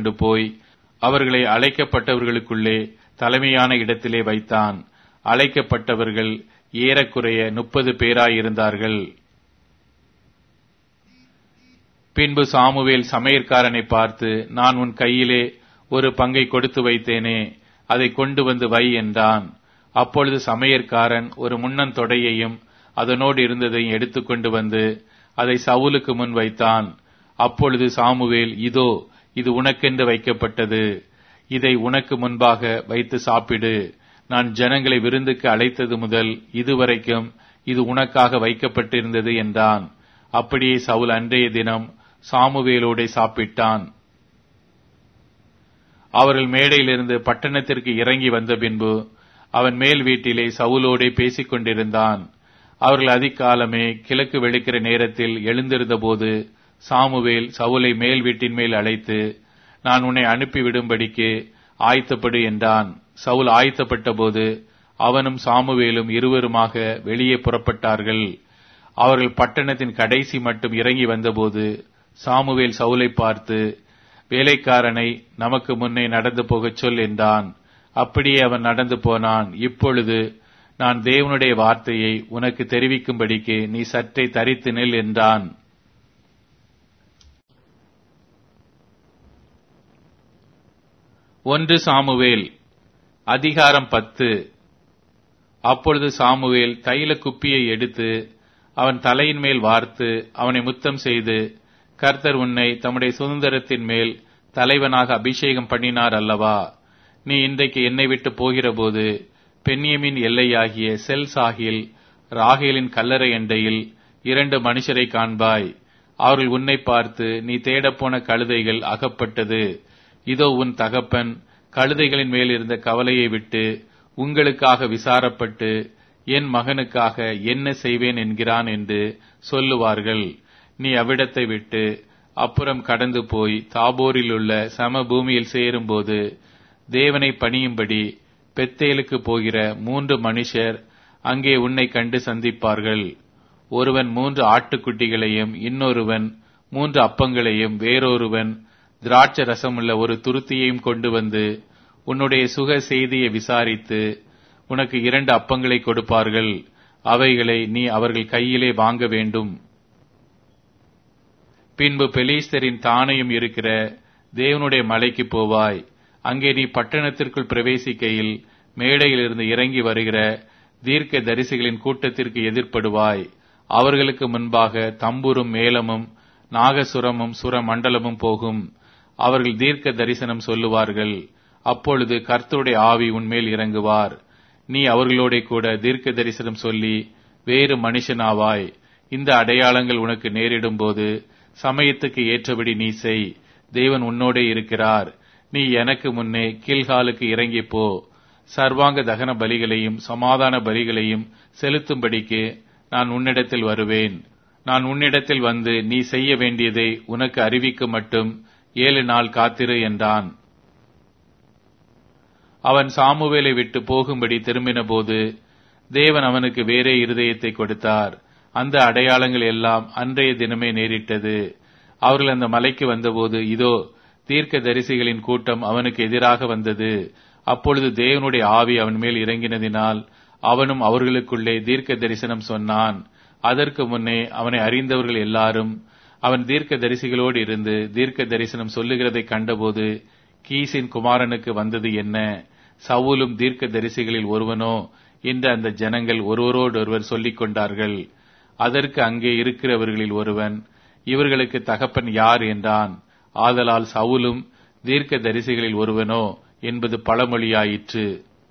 கொண்டு போய் அவர்களை அழைக்கப்பட்டவர்களுக்குள்ளே தலைமையான இடத்திலே வைத்தான் அழைக்கப்பட்டவர்கள் ஏறக்குறைய முப்பது பேராயிருந்தார்கள் பின்பு சாமுவேல் சமையற்காரனை பார்த்து நான் உன் கையிலே ஒரு பங்கை கொடுத்து வைத்தேனே அதை கொண்டு வந்து வை என்றான் அப்பொழுது சமையற்காரன் ஒரு முன்னன் தொடையையும் அதனோடு இருந்ததையும் எடுத்துக்கொண்டு வந்து அதை சவுலுக்கு முன் வைத்தான் அப்பொழுது சாமுவேல் இதோ இது உனக்கென்று வைக்கப்பட்டது இதை உனக்கு முன்பாக வைத்து சாப்பிடு நான் ஜனங்களை விருந்துக்கு அழைத்தது முதல் இதுவரைக்கும் இது உனக்காக வைக்கப்பட்டிருந்தது என்றான் அப்படியே சவுல் அன்றைய தினம் சாமுவேலோடே சாப்பிட்டான் அவர்கள் மேடையிலிருந்து பட்டணத்திற்கு இறங்கி வந்த பின்பு அவன் மேல் வீட்டிலே சவுலோடே பேசிக் கொண்டிருந்தான் அவர்கள் அதிகாலமே கிழக்கு வெளுக்கிற நேரத்தில் எழுந்திருந்தபோது சாமுவேல் சவுலை மேல் வீட்டின் மேல் அழைத்து நான் உன்னை அனுப்பிவிடும்படிக்கு ஆயத்தப்படு என்றான் சவுல் ஆயத்தப்பட்ட போது அவனும் சாமுவேலும் இருவருமாக வெளியே புறப்பட்டார்கள் அவர்கள் பட்டணத்தின் கடைசி மட்டும் இறங்கி வந்தபோது சாமுவேல் சவுலை பார்த்து வேலைக்காரனை நமக்கு முன்னே நடந்து போகச் சொல் என்றான் அப்படியே அவன் நடந்து போனான் இப்பொழுது நான் தேவனுடைய வார்த்தையை உனக்கு தெரிவிக்கும்படிக்கு நீ சற்றே தரித்து நில் என்றான் ஒன்று சாமுவேல் அதிகாரம் பத்து அப்பொழுது சாமுவேல் தைல குப்பியை எடுத்து அவன் தலையின் மேல் வார்த்து அவனை முத்தம் செய்து கர்த்தர் உன்னை தம்முடைய சுதந்திரத்தின் மேல் தலைவனாக அபிஷேகம் பண்ணினார் அல்லவா நீ இன்றைக்கு என்னை விட்டு போகிறபோது பென்யமின் எல்லையாகிய செல் சாகில் ராகேலின் கல்லறை எண்டையில் இரண்டு மனுஷரை காண்பாய் அவர்கள் உன்னை பார்த்து நீ தேடப்போன கழுதைகள் அகப்பட்டது இதோ உன் தகப்பன் கழுதைகளின் மேல் இருந்த கவலையை விட்டு உங்களுக்காக விசாரப்பட்டு என் மகனுக்காக என்ன செய்வேன் என்கிறான் என்று சொல்லுவார்கள் நீ அவ்விடத்தை விட்டு அப்புறம் கடந்து போய் தாபோரில் உள்ள சம பூமியில் சேரும்போது தேவனை பணியும்படி பெத்தேலுக்கு போகிற மூன்று மனுஷர் அங்கே உன்னை கண்டு சந்திப்பார்கள் ஒருவன் மூன்று ஆட்டுக்குட்டிகளையும் இன்னொருவன் மூன்று அப்பங்களையும் வேறொருவன் திராட்ச ரசமுள்ள ஒரு துருத்தியையும் கொண்டு வந்து உன்னுடைய சுக செய்தியை விசாரித்து உனக்கு இரண்டு அப்பங்களை கொடுப்பார்கள் அவைகளை நீ அவர்கள் கையிலே வாங்க வேண்டும் பின்பு பெலீஸ்தரின் தானையும் இருக்கிற தேவனுடைய மலைக்கு போவாய் அங்கே நீ பட்டணத்திற்குள் பிரவேசிக்கையில் மேடையிலிருந்து இறங்கி வருகிற தீர்க்க தரிசிகளின் கூட்டத்திற்கு எதிர்ப்படுவாய் அவர்களுக்கு முன்பாக தம்புரும் மேளமும் நாகசுரமும் சுரமண்டலமும் போகும் அவர்கள் தீர்க்க தரிசனம் சொல்லுவார்கள் அப்பொழுது கர்த்தருடைய ஆவி உன்மேல் இறங்குவார் நீ அவர்களோட கூட தீர்க்க தரிசனம் சொல்லி வேறு மனுஷனாவாய் இந்த அடையாளங்கள் உனக்கு நேரிடும் போது சமயத்துக்கு ஏற்றபடி நீ செய் தேவன் உன்னோடே இருக்கிறார் நீ எனக்கு முன்னே கீழ்காலுக்கு இறங்கி போ சர்வாங்க தகன பலிகளையும் சமாதான பலிகளையும் செலுத்தும்படிக்கு நான் உன்னிடத்தில் வருவேன் நான் உன்னிடத்தில் வந்து நீ செய்ய வேண்டியதை உனக்கு அறிவிக்க மட்டும் ஏழு நாள் காத்திரு என்றான் அவன் சாமுவேலை விட்டு போகும்படி திரும்பினபோது தேவன் அவனுக்கு வேறே இருதயத்தை கொடுத்தார் அந்த அடையாளங்கள் எல்லாம் அன்றைய தினமே நேரிட்டது அவர்கள் அந்த மலைக்கு வந்தபோது இதோ தீர்க்க தரிசிகளின் கூட்டம் அவனுக்கு எதிராக வந்தது அப்பொழுது தேவனுடைய ஆவி அவன் மேல் இறங்கினதினால் அவனும் அவர்களுக்குள்ளே தீர்க்க தரிசனம் சொன்னான் அதற்கு முன்னே அவனை அறிந்தவர்கள் எல்லாரும் அவன் தீர்க்க தரிசிகளோடு இருந்து தீர்க்க தரிசனம் சொல்லுகிறதை கண்டபோது கீசின் குமாரனுக்கு வந்தது என்ன சவுலும் தீர்க்க தரிசிகளில் ஒருவனோ என்று அந்த ஜனங்கள் ஒருவரோடொருவர் சொல்லிக் கொண்டார்கள் அதற்கு அங்கே இருக்கிறவர்களில் ஒருவன் இவர்களுக்கு தகப்பன் யார் என்றான் ஆதலால் சவுலும் தீர்க்க தரிசிகளில் ஒருவனோ என்பது பழமொழியாயிற்று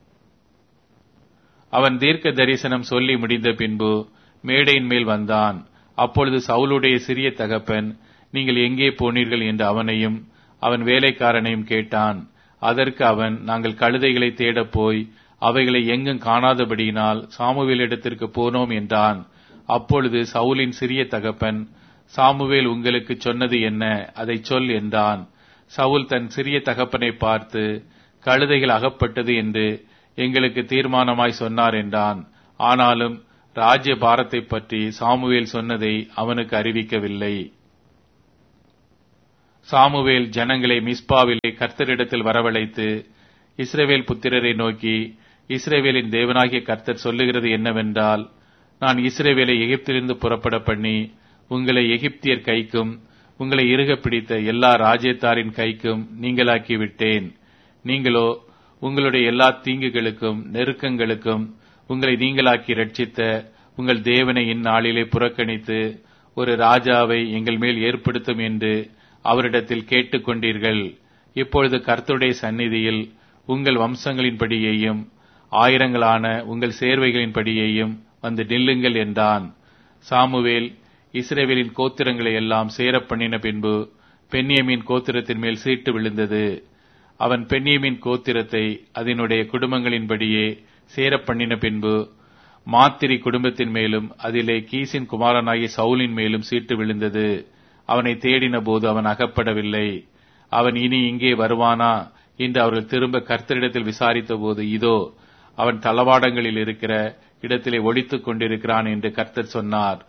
அவன் தீர்க்க தரிசனம் சொல்லி முடிந்த பின்பு மேடையின் மேல் வந்தான் அப்பொழுது சவுலுடைய சிறிய தகப்பன் நீங்கள் எங்கே போனீர்கள் என்று அவனையும் அவன் வேலைக்காரனையும் கேட்டான் அதற்கு அவன் நாங்கள் கழுதைகளை தேடப் போய் அவைகளை எங்கும் காணாதபடியினால் சாமுவேலிடத்திற்கு போனோம் என்றான் அப்பொழுது சவுலின் சிறிய தகப்பன் சாமுவேல் உங்களுக்கு சொன்னது என்ன அதை சொல் என்றான் சவுல் தன் சிறிய தகப்பனை பார்த்து கழுதைகள் அகப்பட்டது என்று எங்களுக்கு தீர்மானமாய் சொன்னார் என்றான் ஆனாலும் ராஜ்ய பாரத்தை பற்றி சாமுவேல் சொன்னதை அவனுக்கு அறிவிக்கவில்லை சாமுவேல் ஜனங்களை மிஸ்பாவிலே கர்த்தரிடத்தில் வரவழைத்து இஸ்ரவேல் புத்திரரை நோக்கி இஸ்ரவேலின் தேவனாகிய கர்த்தர் சொல்லுகிறது என்னவென்றால் நான் இஸ்ரவேலை எகிப்திலிருந்து புறப்பட பண்ணி உங்களை எகிப்தியர் கைக்கும் உங்களை இறுக பிடித்த எல்லா ராஜ்யத்தாரின் கைக்கும் நீங்களாக்கி விட்டேன் நீங்களோ உங்களுடைய எல்லா தீங்குகளுக்கும் நெருக்கங்களுக்கும் உங்களை நீங்களாக்கி ரட்சித்த உங்கள் தேவனை இந்நாளிலே புறக்கணித்து ஒரு ராஜாவை எங்கள் மேல் ஏற்படுத்தும் என்று அவரிடத்தில் கேட்டுக்கொண்டீர்கள் இப்பொழுது கர்த்தருடைய சந்நிதியில் உங்கள் வம்சங்களின்படியேயும் ஆயிரங்களான உங்கள் சேர்வைகளின்படியேயும் வந்து நில்லுங்கள் என்றான் சாமுவேல் இஸ்ரேவேலின் கோத்திரங்களை எல்லாம் சேரப் பண்ணின பின்பு பென்னியமின் கோத்திரத்தின் மேல் சீட்டு விழுந்தது அவன் பென்னியமின் கோத்திரத்தை அதனுடைய குடும்பங்களின்படியே சேரப் பண்ணின பின்பு மாத்திரி குடும்பத்தின் மேலும் அதிலே கீசின் குமாரனாகிய சவுலின் மேலும் சீட்டு விழுந்தது அவனை தேடின போது அவன் அகப்படவில்லை அவன் இனி இங்கே வருவானா என்று அவர்கள் திரும்ப கர்த்தரிடத்தில் விசாரித்த போது இதோ அவன் தளவாடங்களில் இருக்கிற இடத்திலே ஒழித்துக் கொண்டிருக்கிறான் என்று கர்த்தர் சொன்னார்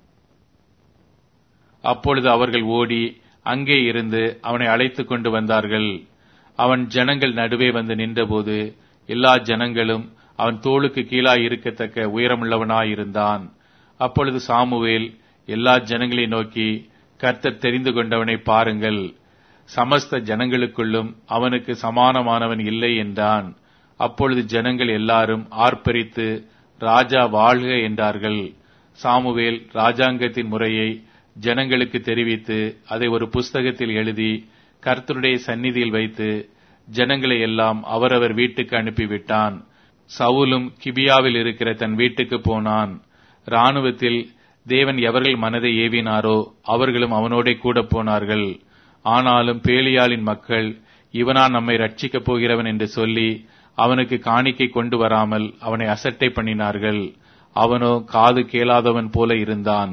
அப்பொழுது அவர்கள் ஓடி அங்கே இருந்து அவனை அழைத்துக் கொண்டு வந்தார்கள் அவன் ஜனங்கள் நடுவே வந்து நின்றபோது எல்லா ஜனங்களும் அவன் தோளுக்கு கீழாய் இருக்கத்தக்க உயரமுள்ளவனாயிருந்தான் அப்பொழுது சாமுவேல் எல்லா ஜனங்களை நோக்கி கர்த்தர் தெரிந்து கொண்டவனை பாருங்கள் சமஸ்த ஜனங்களுக்குள்ளும் அவனுக்கு சமானமானவன் இல்லை என்றான் அப்பொழுது ஜனங்கள் எல்லாரும் ஆர்ப்பரித்து ராஜா வாழ்க என்றார்கள் சாமுவேல் ராஜாங்கத்தின் முறையை ஜனங்களுக்கு தெரிவித்து அதை ஒரு புஸ்தகத்தில் எழுதி கர்த்தருடைய சந்நிதியில் வைத்து ஜனங்களை எல்லாம் அவரவர் வீட்டுக்கு அனுப்பிவிட்டான் சவுலும் கிபியாவில் இருக்கிற தன் வீட்டுக்கு போனான் இராணுவத்தில் தேவன் எவர்கள் மனதை ஏவினாரோ அவர்களும் அவனோட கூட போனார்கள் ஆனாலும் பேலியாளின் மக்கள் இவனா நம்மை ரட்சிக்கப் போகிறவன் என்று சொல்லி அவனுக்கு காணிக்கை கொண்டு வராமல் அவனை அசட்டை பண்ணினார்கள் அவனோ காது கேளாதவன் போல இருந்தான்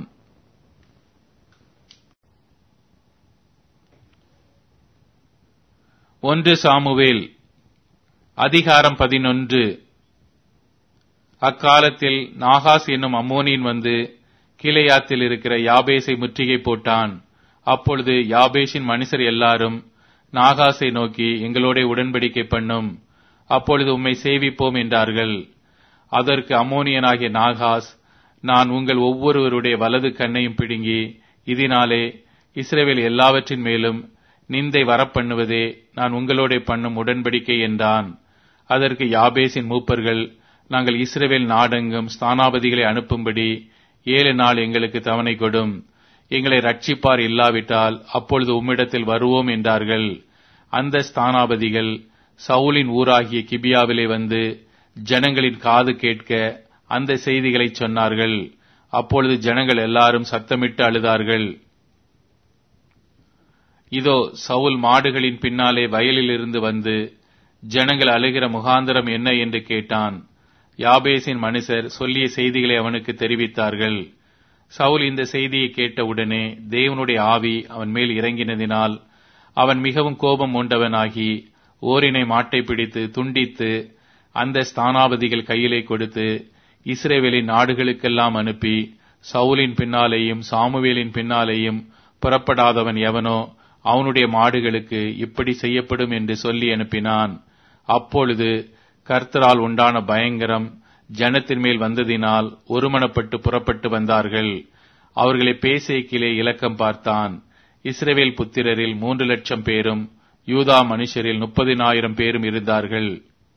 ஒன்று சாமுவேல் அதிகாரம் பதினொன்று அக்காலத்தில் நாகாஸ் என்னும் அம்மோனியன் வந்து கீழையாத்தில் இருக்கிற யாபேசை முற்றுகை போட்டான் அப்பொழுது யாபேஷின் மனுஷர் எல்லாரும் நாகாசை நோக்கி எங்களோட உடன்படிக்கை பண்ணும் அப்பொழுது உம்மை சேவிப்போம் என்றார்கள் அதற்கு அம்மோனியனாகிய நாகாஸ் நான் உங்கள் ஒவ்வொருவருடைய வலது கண்ணையும் பிடுங்கி இதனாலே இஸ்ரேவேல் எல்லாவற்றின் மேலும் நிந்தை வரப்பண்ணுவதே நான் உங்களோட பண்ணும் உடன்படிக்கை என்றான் அதற்கு யாபேசின் மூப்பர்கள் நாங்கள் இஸ்ரேவேல் நாடெங்கும் ஸ்தானாபதிகளை அனுப்பும்படி ஏழு நாள் எங்களுக்கு தவணை கொடும் எங்களை ரட்சிப்பார் இல்லாவிட்டால் அப்பொழுது உம்மிடத்தில் வருவோம் என்றார்கள் அந்த ஸ்தானாபதிகள் சவுலின் ஊராகிய கிபியாவிலே வந்து ஜனங்களின் காது கேட்க அந்த செய்திகளை சொன்னார்கள் அப்பொழுது ஜனங்கள் எல்லாரும் சத்தமிட்டு அழுதார்கள் இதோ சவுல் மாடுகளின் பின்னாலே வயலில் இருந்து வந்து ஜனங்கள் அழுகிற முகாந்திரம் என்ன என்று கேட்டான் யாபேசின் மனுஷர் சொல்லிய செய்திகளை அவனுக்கு தெரிவித்தார்கள் சவுல் இந்த செய்தியை கேட்டவுடனே தேவனுடைய ஆவி அவன் மேல் இறங்கினதினால் அவன் மிகவும் கோபம் உண்டவனாகி ஓரினை மாட்டை பிடித்து துண்டித்து அந்த ஸ்தானாபதிகள் கையிலே கொடுத்து இஸ்ரேவேலின் நாடுகளுக்கெல்லாம் அனுப்பி சவுலின் பின்னாலேயும் சாமுவேலின் பின்னாலேயும் புறப்படாதவன் எவனோ அவனுடைய மாடுகளுக்கு இப்படி செய்யப்படும் என்று சொல்லி அனுப்பினான் அப்பொழுது கர்த்தரால் உண்டான பயங்கரம் ஜனத்தின் மேல் வந்ததினால் ஒருமனப்பட்டு புறப்பட்டு வந்தார்கள் அவர்களை பேசேக்கிலே இலக்கம் பார்த்தான் இஸ்ரேவேல் புத்திரரில் மூன்று லட்சம் பேரும் யூதா மனுஷரில் முப்பதினாயிரம் பேரும் இருந்தார்கள்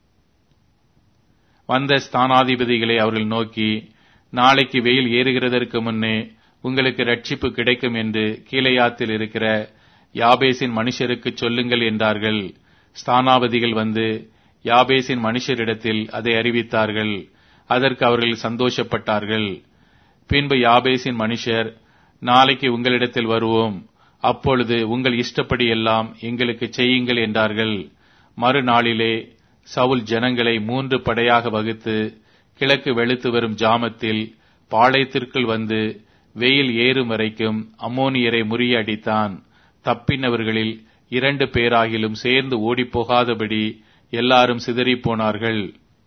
வந்த ஸ்தானாதிபதிகளை அவர்கள் நோக்கி நாளைக்கு வெயில் ஏறுகிறதற்கு முன்னே உங்களுக்கு ரட்சிப்பு கிடைக்கும் என்று கீழையாத்தில் இருக்கிற யாபேசின் மனுஷருக்கு சொல்லுங்கள் என்றார்கள் ஸ்தானாபதிகள் வந்து யாபேசின் மனுஷரிடத்தில் அதை அறிவித்தார்கள் அதற்கு அவர்கள் சந்தோஷப்பட்டார்கள் பின்பு யாபேசின் மனுஷர் நாளைக்கு உங்களிடத்தில் வருவோம் அப்பொழுது உங்கள் இஷ்டப்படி எல்லாம் எங்களுக்கு செய்யுங்கள் என்றார்கள் மறுநாளிலே சவுல் ஜனங்களை மூன்று படையாக வகுத்து கிழக்கு வெளுத்து வரும் ஜாமத்தில் பாளையத்திற்குள் வந்து வெயில் ஏறும் வரைக்கும் அம்மோனியரை முறியடித்தான் தப்பினவர்களில் இரண்டு பேராகிலும் சேர்ந்து ஓடிப்போகாதபடி எல்லாரும் சிதறிப் போனார்கள்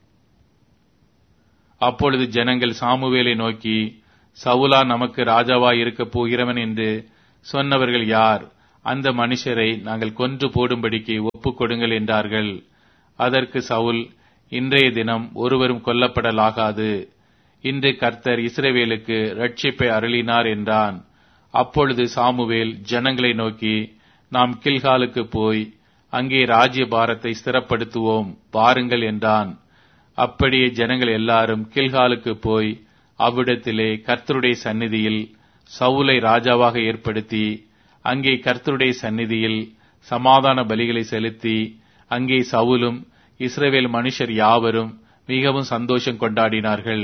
அப்பொழுது ஜனங்கள் சாமுவேலை நோக்கி சவுலா நமக்கு ராஜாவாய் இருக்கப் போகிறவன் என்று சொன்னவர்கள் யார் அந்த மனுஷரை நாங்கள் கொன்று போடும்படிக்கு ஒப்புக் கொடுங்கள் என்றார்கள் அதற்கு சவுல் இன்றைய தினம் ஒருவரும் கொல்லப்படலாகாது இன்று கர்த்தர் இஸ்ரவேலுக்கு ரட்சிப்பை அருளினார் என்றான் அப்பொழுது சாமுவேல் ஜனங்களை நோக்கி நாம் கில்காலுக்கு போய் அங்கே ராஜ்ய பாரத்தை ஸ்திரப்படுத்துவோம் பாருங்கள் என்றான் அப்படியே ஜனங்கள் எல்லாரும் கில்காலுக்கு போய் அவ்விடத்திலே கர்த்தருடைய சந்நிதியில் சவுலை ராஜாவாக ஏற்படுத்தி அங்கே கர்த்தருடைய சந்நிதியில் சமாதான பலிகளை செலுத்தி அங்கே சவுலும் இஸ்ரவேல் மனுஷர் யாவரும் மிகவும் சந்தோஷம் கொண்டாடினார்கள்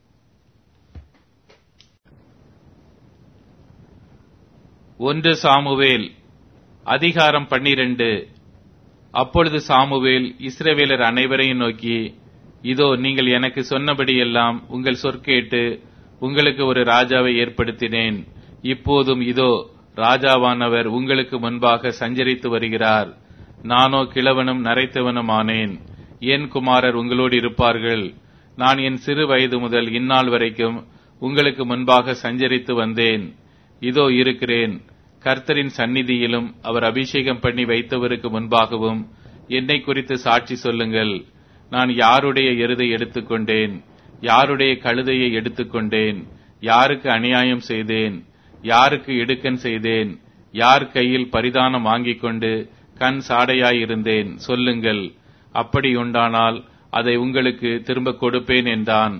ஒன்று சாமுவேல் அதிகாரம் பன்னிரண்டு அப்பொழுது சாமுவேல் இஸ்ரவேலர் அனைவரையும் நோக்கி இதோ நீங்கள் எனக்கு சொன்னபடியெல்லாம் உங்கள் சொற்கேட்டு உங்களுக்கு ஒரு ராஜாவை ஏற்படுத்தினேன் இப்போதும் இதோ ராஜாவானவர் உங்களுக்கு முன்பாக சஞ்சரித்து வருகிறார் நானோ கிழவனும் நரைத்தவனும் ஆனேன் என் குமாரர் உங்களோடு இருப்பார்கள் நான் என் சிறு வயது முதல் இந்நாள் வரைக்கும் உங்களுக்கு முன்பாக சஞ்சரித்து வந்தேன் இதோ இருக்கிறேன் கர்த்தரின் சந்நிதியிலும் அவர் அபிஷேகம் பண்ணி வைத்தவருக்கு முன்பாகவும் என்னை குறித்து சாட்சி சொல்லுங்கள் நான் யாருடைய எருதை எடுத்துக்கொண்டேன் யாருடைய கழுதையை எடுத்துக்கொண்டேன் யாருக்கு அநியாயம் செய்தேன் யாருக்கு இடுக்கன் செய்தேன் யார் கையில் பரிதானம் வாங்கிக் கொண்டு கண் சாடையாயிருந்தேன் சொல்லுங்கள் அப்படி உண்டானால் அதை உங்களுக்கு திரும்ப கொடுப்பேன் என்றான்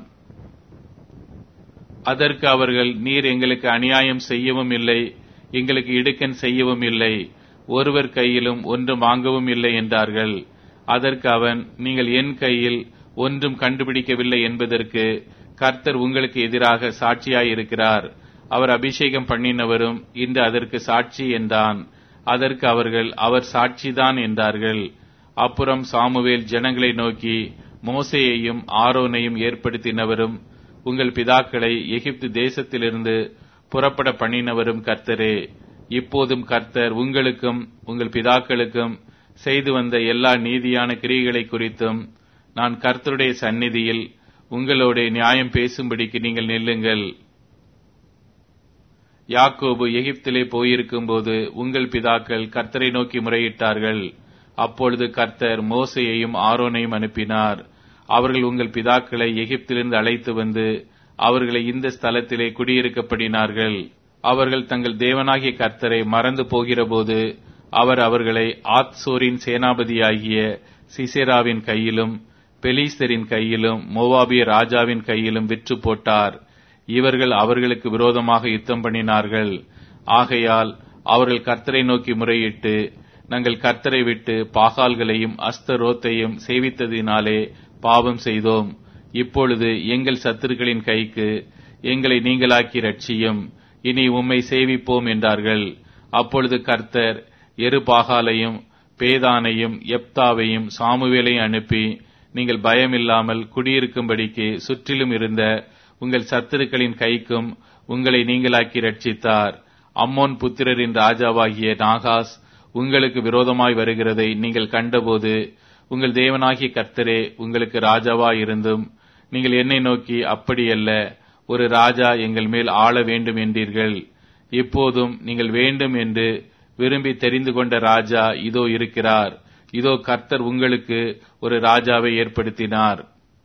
அதற்கு அவர்கள் நீர் எங்களுக்கு அநியாயம் செய்யவும் இல்லை எங்களுக்கு இடுக்கன் செய்யவும் இல்லை ஒருவர் கையிலும் ஒன்றும் வாங்கவும் இல்லை என்றார்கள் அதற்கு அவன் நீங்கள் என் கையில் ஒன்றும் கண்டுபிடிக்கவில்லை என்பதற்கு கர்த்தர் உங்களுக்கு எதிராக சாட்சியாயிருக்கிறார் அவர் அபிஷேகம் பண்ணினவரும் இன்று அதற்கு சாட்சி என்றான் அதற்கு அவர்கள் அவர் சாட்சிதான் என்றார்கள் அப்புறம் சாமுவேல் ஜனங்களை நோக்கி மோசேயையும் ஆரோனையும் ஏற்படுத்தினவரும் உங்கள் பிதாக்களை எகிப்து தேசத்திலிருந்து புறப்பட பண்ணினவரும் கர்த்தரே இப்போதும் கர்த்தர் உங்களுக்கும் உங்கள் பிதாக்களுக்கும் செய்து வந்த எல்லா நீதியான கிரியைகளை குறித்தும் நான் கர்த்தருடைய சந்நிதியில் உங்களோட நியாயம் பேசும்படிக்கு நீங்கள் நில்லுங்கள் யாக்கோபு எகிப்திலே போயிருக்கும் போது உங்கள் பிதாக்கள் கர்த்தரை நோக்கி முறையிட்டார்கள் அப்பொழுது கர்த்தர் மோசையையும் ஆரோனையும் அனுப்பினார் அவர்கள் உங்கள் பிதாக்களை எகிப்திலிருந்து அழைத்து வந்து அவர்களை இந்த ஸ்தலத்திலே குடியிருக்கப்படினார்கள் அவர்கள் தங்கள் தேவனாகிய கர்த்தரை மறந்து போகிறபோது அவர் அவர்களை ஆத்சோரின் சேனாபதியாகிய சிசேராவின் கையிலும் பெலிஸ்தரின் கையிலும் மோவாபிய ராஜாவின் கையிலும் விற்று போட்டார் இவர்கள் அவர்களுக்கு விரோதமாக யுத்தம் பண்ணினார்கள் ஆகையால் அவர்கள் கர்த்தரை நோக்கி முறையிட்டு நாங்கள் கர்த்தரை விட்டு பாகால்களையும் அஸ்தரோத்தையும் சேவித்ததினாலே பாவம் செய்தோம் இப்பொழுது எங்கள் சத்துருக்களின் கைக்கு எங்களை நீங்களாக்கி ரட்சியும் இனி உம்மை சேவிப்போம் என்றார்கள் அப்பொழுது கர்த்தர் எருபாகாலையும் பேதானையும் எப்தாவையும் சாமுவேலையும் அனுப்பி நீங்கள் பயமில்லாமல் குடியிருக்கும்படிக்கு சுற்றிலும் இருந்த உங்கள் சத்துருக்களின் கைக்கும் உங்களை நீங்களாக்கி ரட்சித்தார் அம்மோன் புத்திரரின் ராஜாவாகிய நாகாஸ் உங்களுக்கு விரோதமாய் வருகிறதை நீங்கள் கண்டபோது உங்கள் தேவனாகிய கர்த்தரே உங்களுக்கு ராஜாவாய் இருந்தும் நீங்கள் என்னை நோக்கி அப்படியல்ல ஒரு ராஜா எங்கள் மேல் ஆள வேண்டும் என்றீர்கள் இப்போதும் நீங்கள் வேண்டும் என்று விரும்பி தெரிந்து கொண்ட ராஜா இதோ இருக்கிறார் இதோ கர்த்தர் உங்களுக்கு ஒரு ராஜாவை ஏற்படுத்தினார்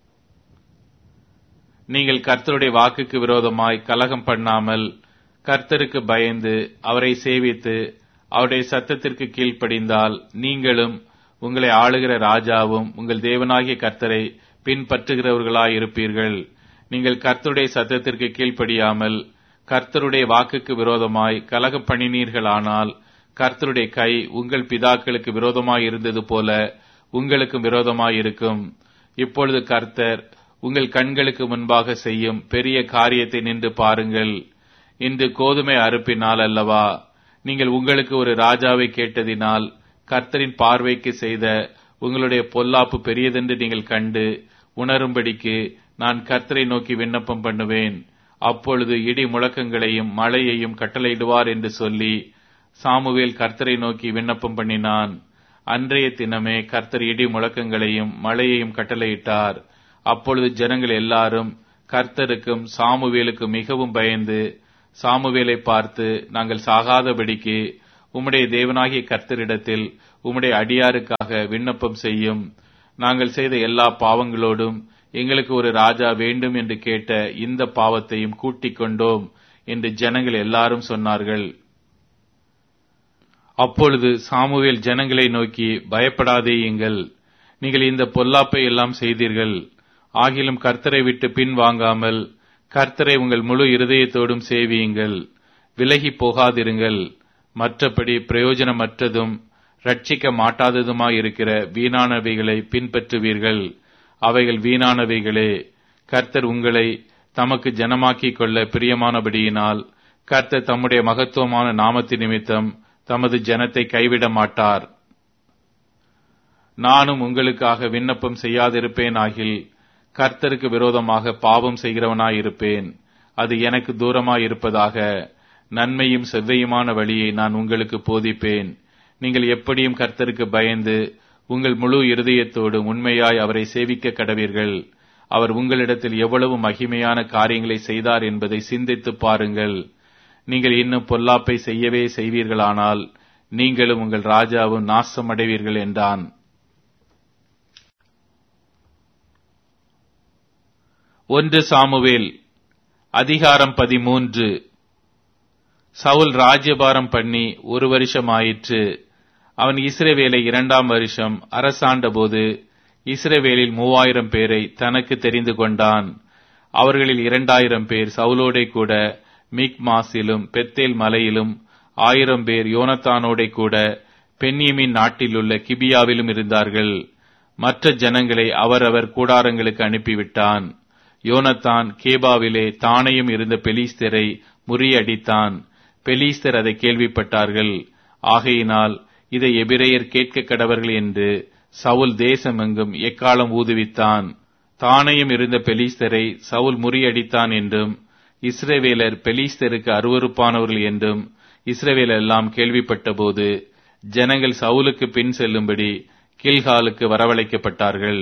நீங்கள் கர்த்தருடைய வாக்குக்கு விரோதமாய் கலகம் பண்ணாமல் கர்த்தருக்கு பயந்து அவரை சேவித்து அவருடைய சத்தத்திற்கு கீழ்ப்படிந்தால் நீங்களும் உங்களை ஆளுகிற ராஜாவும் உங்கள் தேவனாகிய கர்த்தரை பின்பற்றுகிறவர்களாயிருப்பீர்கள் நீங்கள் கர்த்தருடைய சத்தத்திற்கு கீழ்ப்படியாமல் கர்த்தருடைய வாக்குக்கு விரோதமாய் கலகம் பண்ணினீர்களானால் கர்த்தருடைய கை உங்கள் பிதாக்களுக்கு விரோதமாய் இருந்தது போல உங்களுக்கும் விரோதமாய் இருக்கும் இப்பொழுது கர்த்தர் உங்கள் கண்களுக்கு முன்பாக செய்யும் பெரிய காரியத்தை நின்று பாருங்கள் இன்று கோதுமை அறுப்பினால் அல்லவா நீங்கள் உங்களுக்கு ஒரு ராஜாவை கேட்டதினால் கர்த்தரின் பார்வைக்கு செய்த உங்களுடைய பொல்லாப்பு பெரியதென்று நீங்கள் கண்டு உணரும்படிக்கு நான் கர்த்தரை நோக்கி விண்ணப்பம் பண்ணுவேன் அப்பொழுது இடி முழக்கங்களையும் மழையையும் கட்டளையிடுவார் என்று சொல்லி சாமுவேல் கர்த்தரை நோக்கி விண்ணப்பம் பண்ணினான் அன்றைய தினமே கர்த்தர் இடி முழக்கங்களையும் மழையையும் கட்டளையிட்டார் அப்பொழுது ஜனங்கள் எல்லாரும் கர்த்தருக்கும் சாமுவேலுக்கும் மிகவும் பயந்து சாமுவேலை பார்த்து நாங்கள் சாகாதபடிக்கு உம்முடைய தேவனாகிய கர்த்தரிடத்தில் உம்முடைய அடியாருக்காக விண்ணப்பம் செய்யும் நாங்கள் செய்த எல்லா பாவங்களோடும் எங்களுக்கு ஒரு ராஜா வேண்டும் என்று கேட்ட இந்த பாவத்தையும் கூட்டிக் கொண்டோம் என்று ஜனங்கள் எல்லாரும் சொன்னார்கள் அப்பொழுது சாமுவேல் ஜனங்களை நோக்கி பயப்படாதேயுங்கள் நீங்கள் இந்த பொல்லாப்பை எல்லாம் செய்தீர்கள் ஆகிலும் கர்த்தரை விட்டு பின் வாங்காமல் கர்த்தரை உங்கள் முழு இருதயத்தோடும் சேவியுங்கள் விலகி போகாதிருங்கள் மற்றபடி பிரயோஜனமற்றதும் ரட்சிக்க மாட்டாததுமாயிருக்கிற வீணானவைகளை பின்பற்றுவீர்கள் அவைகள் வீணானவைகளே கர்த்தர் உங்களை தமக்கு ஜனமாக்கிக் கொள்ள பிரியமானபடியினால் கர்த்தர் தம்முடைய மகத்துவமான நாமத்தின் நிமித்தம் தமது ஜனத்தை கைவிட மாட்டார் நானும் உங்களுக்காக விண்ணப்பம் செய்யாதிருப்பேன் ஆகில் கர்த்தருக்கு விரோதமாக பாவம் செய்கிறவனாயிருப்பேன் அது எனக்கு தூரமாயிருப்பதாக நன்மையும் செவ்வையுமான வழியை நான் உங்களுக்கு போதிப்பேன் நீங்கள் எப்படியும் கர்த்தருக்கு பயந்து உங்கள் முழு இருதயத்தோடு உண்மையாய் அவரை சேவிக்க கடவீர்கள் அவர் உங்களிடத்தில் எவ்வளவு மகிமையான காரியங்களை செய்தார் என்பதை சிந்தித்து பாருங்கள் நீங்கள் இன்னும் பொல்லாப்பை செய்யவே செய்வீர்களானால் நீங்களும் உங்கள் ராஜாவும் நாசமடைவீர்கள் என்றான் ஒன்று சாமுவேல் அதிகாரம் பதிமூன்று சவுல் ராஜ்யபாரம் பண்ணி ஒரு வருஷம் ஆயிற்று அவன் இஸ்ரேவேலை இரண்டாம் வருஷம் அரசாண்டபோது இஸ்ரேவேலில் மூவாயிரம் பேரை தனக்கு தெரிந்து கொண்டான் அவர்களில் இரண்டாயிரம் பேர் சவுலோடே கூட மிக் மாசிலும் பெத்தேல் மலையிலும் ஆயிரம் பேர் யோனத்தானோடே கூட பென்யமின் நாட்டிலுள்ள கிபியாவிலும் இருந்தார்கள் மற்ற ஜனங்களை அவரவர் கூடாரங்களுக்கு அனுப்பிவிட்டான் யோனத்தான் கேபாவிலே தானையும் இருந்த பெலிஸ்தரை முறியடித்தான் பெலிஸ்தர் அதை கேள்விப்பட்டார்கள் ஆகையினால் இதை எபிரேயர் கேட்க கடவர்கள் என்று சவுல் தேசமெங்கும் எக்காலம் ஊதுவித்தான் தானையும் இருந்த பெலிஸ்தரை சவுல் முறியடித்தான் என்றும் இஸ்ரேவேலர் பெலிஸ்தருக்கு அருவறுப்பானவர்கள் என்றும் இஸ்ரேவேல் எல்லாம் கேள்விப்பட்டபோது ஜனங்கள் சவுலுக்கு பின் செல்லும்படி கில்காலுக்கு வரவழைக்கப்பட்டார்கள்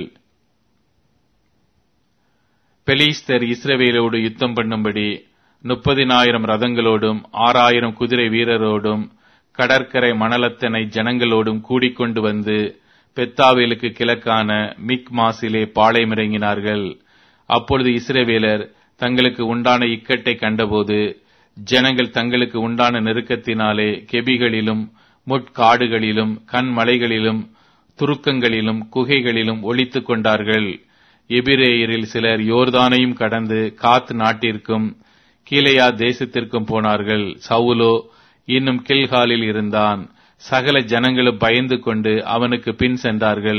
பெலிஸ்தர் இஸ்ரவேலோடு யுத்தம் பண்ணும்படி முப்பதினாயிரம் ரதங்களோடும் ஆறாயிரம் குதிரை வீரரோடும் கடற்கரை மணலத்தனை ஜனங்களோடும் கூடிக்கொண்டு வந்து பெத்தாவேலுக்கு கிழக்கான மிக் மாசிலே பாளையமிறங்கினார்கள் அப்பொழுது இஸ்ரவேலர் தங்களுக்கு உண்டான இக்கட்டை கண்டபோது ஜனங்கள் தங்களுக்கு உண்டான நெருக்கத்தினாலே கெபிகளிலும் முட்காடுகளிலும் கண்மலைகளிலும் துருக்கங்களிலும் குகைகளிலும் ஒளித்துக் கொண்டார்கள் எபிரேயரில் சிலர் யோர்தானையும் கடந்து காத் நாட்டிற்கும் கீழையா தேசத்திற்கும் போனார்கள் சவுலோ இன்னும் கில்காலில் இருந்தான் சகல ஜனங்களும் பயந்து கொண்டு அவனுக்கு பின் சென்றார்கள்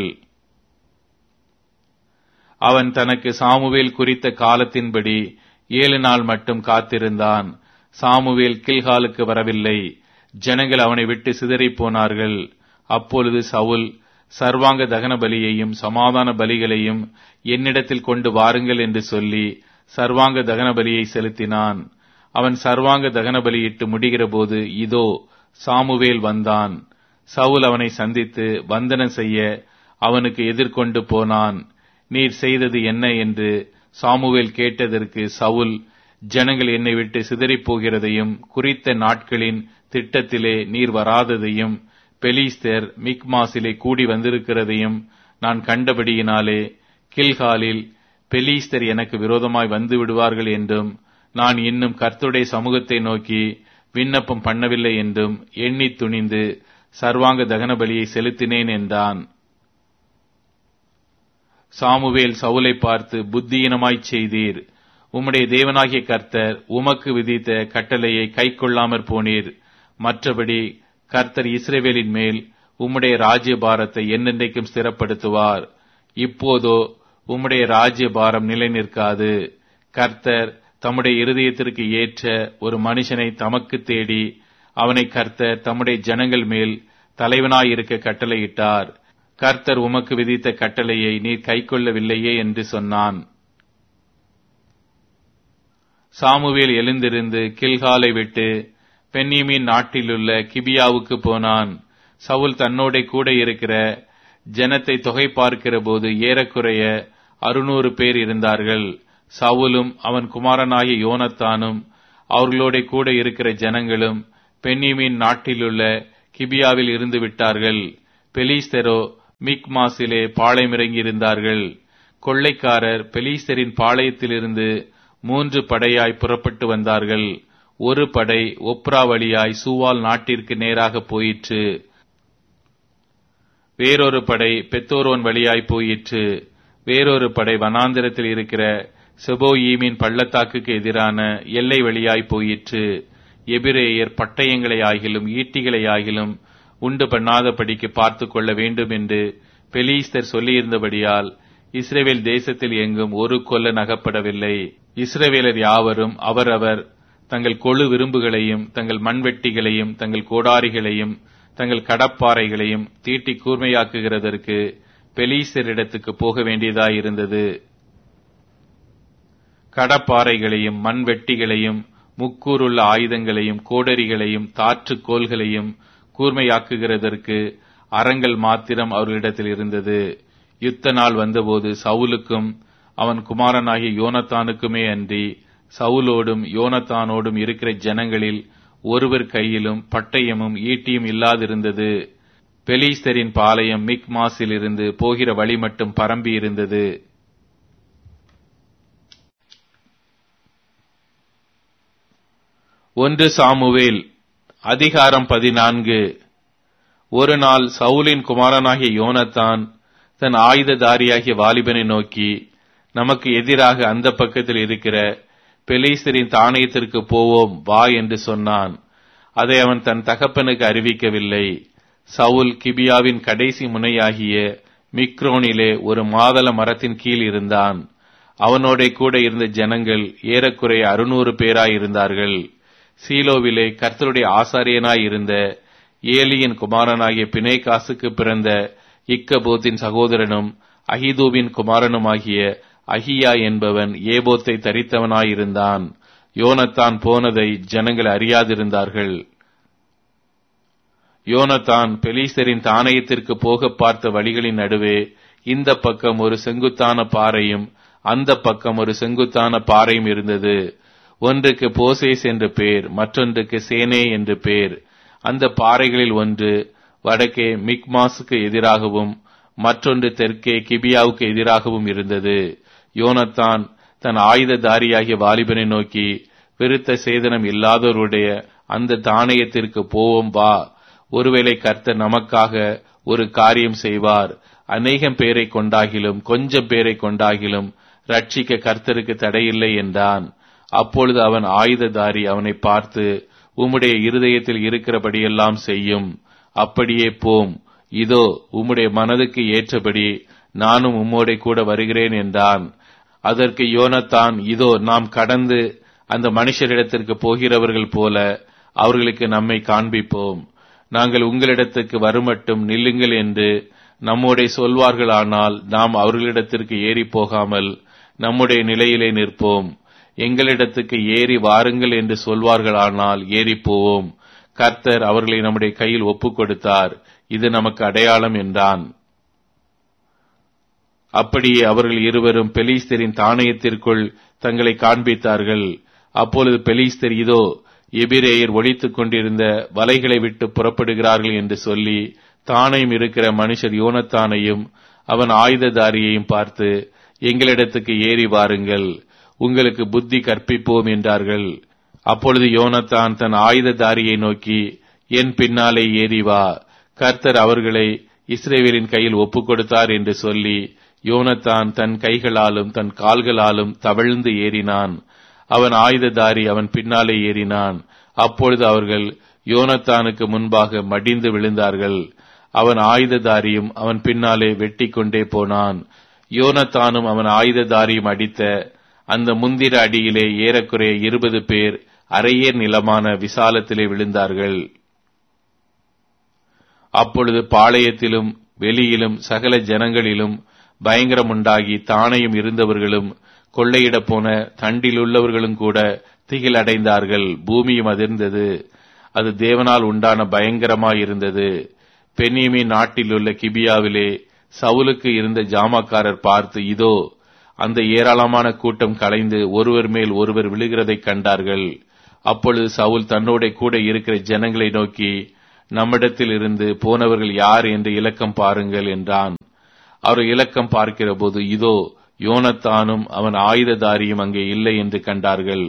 அவன் தனக்கு சாமுவேல் குறித்த காலத்தின்படி ஏழு நாள் மட்டும் காத்திருந்தான் சாமுவேல் கில்காலுக்கு வரவில்லை ஜனங்கள் அவனை விட்டு சிதறிப் போனார்கள் அப்பொழுது சவுல் சர்வாங்க தகன பலியையும் சமாதான பலிகளையும் என்னிடத்தில் கொண்டு வாருங்கள் என்று சொல்லி சர்வாங்க தகன பலியை செலுத்தினான் அவன் சர்வாங்க தகன பலியிட்டு முடிகிற போது இதோ சாமுவேல் வந்தான் சவுல் அவனை சந்தித்து வந்தனம் செய்ய அவனுக்கு எதிர்கொண்டு போனான் நீர் செய்தது என்ன என்று சாமுவேல் கேட்டதற்கு சவுல் ஜனங்கள் என்னை விட்டு சிதறிப் போகிறதையும் குறித்த நாட்களின் திட்டத்திலே நீர் வராததையும் பெலிஸ்தர் மிக்மாசிலே கூடி வந்திருக்கிறதையும் நான் கண்டபடியினாலே கில்காலில் பெலிஸ்தர் எனக்கு விரோதமாய் வந்து விடுவார்கள் என்றும் நான் இன்னும் கர்த்தருடைய சமூகத்தை நோக்கி விண்ணப்பம் பண்ணவில்லை என்றும் எண்ணி துணிந்து சர்வாங்க தகன பலியை செலுத்தினேன் என்றான் சாமுவேல் சவுலை பார்த்து புத்தியினமாய்ச் செய்தீர் உம்முடைய தேவனாகிய கர்த்தர் உமக்கு விதித்த கட்டளையை கைக்கொள்ளாமற் போனீர் மற்றபடி கர்த்தர் இஸ்ரேவேலின் மேல் உம்முடைய ராஜ்ய பாரத்தை என்னென்றைக்கும் ஸ்திரப்படுத்துவார் இப்போதோ உம்முடைய ராஜ்ய பாரம் நிலை நிற்காது கர்த்தர் தம்முடைய இருதயத்திற்கு ஏற்ற ஒரு மனுஷனை தமக்கு தேடி அவனை கர்த்தர் தம்முடைய ஜனங்கள் மேல் தலைவனாயிருக்க கட்டளையிட்டார் கர்த்தர் உமக்கு விதித்த கட்டளையை நீர் கைக்கொள்ளவில்லையே என்று சொன்னான் சாமுவேல் எழுந்திருந்து கில்காலை விட்டு பென்னியமின் நாட்டிலுள்ள கிபியாவுக்கு போனான் சவுல் தன்னோட கூட இருக்கிற ஜனத்தை தொகை பார்க்கிற போது ஏறக்குறைய அறுநூறு பேர் இருந்தார்கள் சவுலும் அவன் குமாரனாகிய யோனத்தானும் அவர்களோட கூட இருக்கிற ஜனங்களும் பென்னியமின் நாட்டிலுள்ள கிபியாவில் இருந்து விட்டார்கள் பெலிஸ்தரோ மிக்மாசிலே பாளையமிறங்கி இருந்தார்கள் கொள்ளைக்காரர் பெலிஸ்தரின் பாளையத்திலிருந்து மூன்று படையாய் புறப்பட்டு வந்தார்கள் ஒரு படை ஒப்ரா வழியாய் சூவால் நாட்டிற்கு நேராக போயிற்று வேறொரு படை பெத்தோரோன் வழியாய் போயிற்று வேறொரு படை வனாந்திரத்தில் இருக்கிற செபோயீமின் பள்ளத்தாக்குக்கு எதிரான எல்லை வழியாய் போயிற்று எபிரேயர் பட்டயங்களை ஆகிலும் ஈட்டிகளை ஆகிலும் உண்டு பண்ணாதபடிக்கு பார்த்து கொள்ள வேண்டும் என்று பெலீஸ்தர் சொல்லியிருந்தபடியால் இஸ்ரேவேல் தேசத்தில் எங்கும் ஒரு கொல்லன் அகப்படவில்லை இஸ்ரவேலர் யாவரும் அவரவர் தங்கள் கொழு விரும்புகளையும் தங்கள் மண்வெட்டிகளையும் தங்கள் கோடாரிகளையும் தங்கள் கடப்பாறைகளையும் தீட்டி கூர்மையாக்குகிறதற்கு பெலீசரிடத்துக்கு போக வேண்டியதாயிருந்தது கடப்பாறைகளையும் மண்வெட்டிகளையும் முக்கூறுள்ள ஆயுதங்களையும் கோடரிகளையும் தாற்றுக்கோள்களையும் கூர்மையாக்குகிறதற்கு அறங்கள் மாத்திரம் அவர்களிடத்தில் இருந்தது யுத்த நாள் வந்தபோது சவுலுக்கும் அவன் குமாரனாகிய யோனத்தானுக்குமே அன்றி சவுலோடும் யோனத்தானோடும் இருக்கிற ஜனங்களில் ஒருவர் கையிலும் பட்டயமும் ஈட்டியும் இல்லாதிருந்தது பெலீஸ்தரின் பாளையம் மிக் மாசில் இருந்து போகிற வழி மட்டும் பரம்பி இருந்தது ஒன்று சாமுவேல் அதிகாரம் பதினான்கு ஒரு நாள் சவுலின் குமாரனாகிய யோனத்தான் தன் ஆயுததாரியாகிய வாலிபனை நோக்கி நமக்கு எதிராக அந்த பக்கத்தில் இருக்கிற பெலீஸ்தரின் தானியத்திற்கு போவோம் வா என்று சொன்னான் அதை அவன் தன் தகப்பனுக்கு அறிவிக்கவில்லை சவுல் கிபியாவின் கடைசி முனையாகிய மிக்ரோனிலே ஒரு மாதள மரத்தின் கீழ் இருந்தான் அவனோட கூட இருந்த ஜனங்கள் ஏறக்குறைய அறுநூறு பேராய் இருந்தார்கள் சீலோவிலே கர்த்தருடைய ஆசாரியனாய் இருந்த ஏலியின் குமாரனாகிய பிணைகாசுக்கு பிறந்த இக்கபோத்தின் சகோதரனும் அகிதூவின் குமாரனுமாகிய அகியா என்பவன் ஏபோத்தை தரித்தவனாயிருந்தான் யோனத்தான் போனதை ஜனங்கள் அறியாதிருந்தார்கள் யோனத்தான் பெலீஸ்தரின் தானயத்திற்கு போக பார்த்த வழிகளின் நடுவே இந்த பக்கம் ஒரு செங்குத்தான பாறையும் அந்த பக்கம் ஒரு செங்குத்தான பாறையும் இருந்தது ஒன்றுக்கு போசேஸ் என்று பேர் மற்றொன்றுக்கு சேனே என்று பேர் அந்த பாறைகளில் ஒன்று வடக்கே மிக்மாஸுக்கு எதிராகவும் மற்றொன்று தெற்கே கிபியாவுக்கு எதிராகவும் இருந்தது யோனத்தான் தன் ஆயுததாரியாகிய வாலிபனை நோக்கி விருத்த சேதனம் இல்லாதவருடைய அந்த தானயத்திற்கு போவோம் வா ஒருவேளை கர்த்தர் நமக்காக ஒரு காரியம் செய்வார் அநேகம் பேரை கொண்டாகிலும் கொஞ்சம் பேரை கொண்டாகிலும் ரட்சிக்க கர்த்தருக்கு தடையில்லை என்றான் அப்பொழுது அவன் ஆயுததாரி அவனை பார்த்து உம்முடைய இருதயத்தில் இருக்கிறபடியெல்லாம் செய்யும் அப்படியே போம் இதோ உம்முடைய மனதுக்கு ஏற்றபடி நானும் உம்மோட கூட வருகிறேன் என்றான் அதற்கு யோனத்தான் இதோ நாம் கடந்து அந்த மனுஷரிடத்திற்கு போகிறவர்கள் போல அவர்களுக்கு நம்மை காண்பிப்போம் நாங்கள் உங்களிடத்துக்கு வருமட்டும் நில்லுங்கள் என்று நம்முடைய சொல்வார்களானால் நாம் அவர்களிடத்திற்கு ஏறி போகாமல் நம்முடைய நிலையிலே நிற்போம் எங்களிடத்துக்கு ஏறி வாருங்கள் என்று சொல்வார்களானால் ஏறி போவோம் கர்த்தர் அவர்களை நம்முடைய கையில் ஒப்புக் கொடுத்தார் இது நமக்கு அடையாளம் என்றான் அப்படியே அவர்கள் இருவரும் பெலிஸ்தரின் தானயத்திற்குள் தங்களை காண்பித்தார்கள் அப்பொழுது பெலிஸ்தர் இதோ எபிரேயர் ஒழித்துக் கொண்டிருந்த வலைகளை விட்டு புறப்படுகிறார்கள் என்று சொல்லி தானையும் இருக்கிற மனுஷர் யோனத்தானையும் அவன் ஆயுததாரியையும் பார்த்து எங்களிடத்துக்கு ஏறி வாருங்கள் உங்களுக்கு புத்தி கற்பிப்போம் என்றார்கள் அப்பொழுது யோனத்தான் தன் ஆயுததாரியை நோக்கி என் பின்னாலே ஏறி வா கர்த்தர் அவர்களை இஸ்ரேவேலின் கையில் ஒப்புக் கொடுத்தார் என்று சொல்லி யோனத்தான் தன் கைகளாலும் தன் கால்களாலும் தவழ்ந்து ஏறினான் அவன் ஆயுததாரி அவன் பின்னாலே ஏறினான் அப்பொழுது அவர்கள் யோனத்தானுக்கு முன்பாக மடிந்து விழுந்தார்கள் அவன் ஆயுததாரியும் அவன் பின்னாலே வெட்டி கொண்டே போனான் யோனத்தானும் அவன் ஆயுததாரியும் அடித்த அந்த முந்திர அடியிலே ஏறக்குறைய இருபது பேர் அரையேர் நிலமான விசாலத்திலே விழுந்தார்கள் அப்பொழுது பாளையத்திலும் வெளியிலும் சகல ஜனங்களிலும் பயங்கரமுண்டாகி தானையும் இருந்தவர்களும் கொள்ளையிடப் போன தண்டிலுள்ளவர்களும் கூட திகிலடைந்தார்கள் பூமியும் அதிர்ந்தது அது தேவனால் உண்டான பயங்கரமாயிருந்தது பெண்ணியமி நாட்டிலுள்ள கிபியாவிலே சவுலுக்கு இருந்த ஜாமக்காரர் பார்த்து இதோ அந்த ஏராளமான கூட்டம் கலைந்து ஒருவர் மேல் ஒருவர் விழுகிறதைக் கண்டார்கள் அப்பொழுது சவுல் தன்னோட கூட இருக்கிற ஜனங்களை நோக்கி நம்மிடத்தில் இருந்து போனவர்கள் யார் என்று இலக்கம் பாருங்கள் என்றான் அவர் இலக்கம் பார்க்கிற போது இதோ யோனத்தானும் அவன் ஆயுததாரியும் அங்கே இல்லை என்று கண்டார்கள்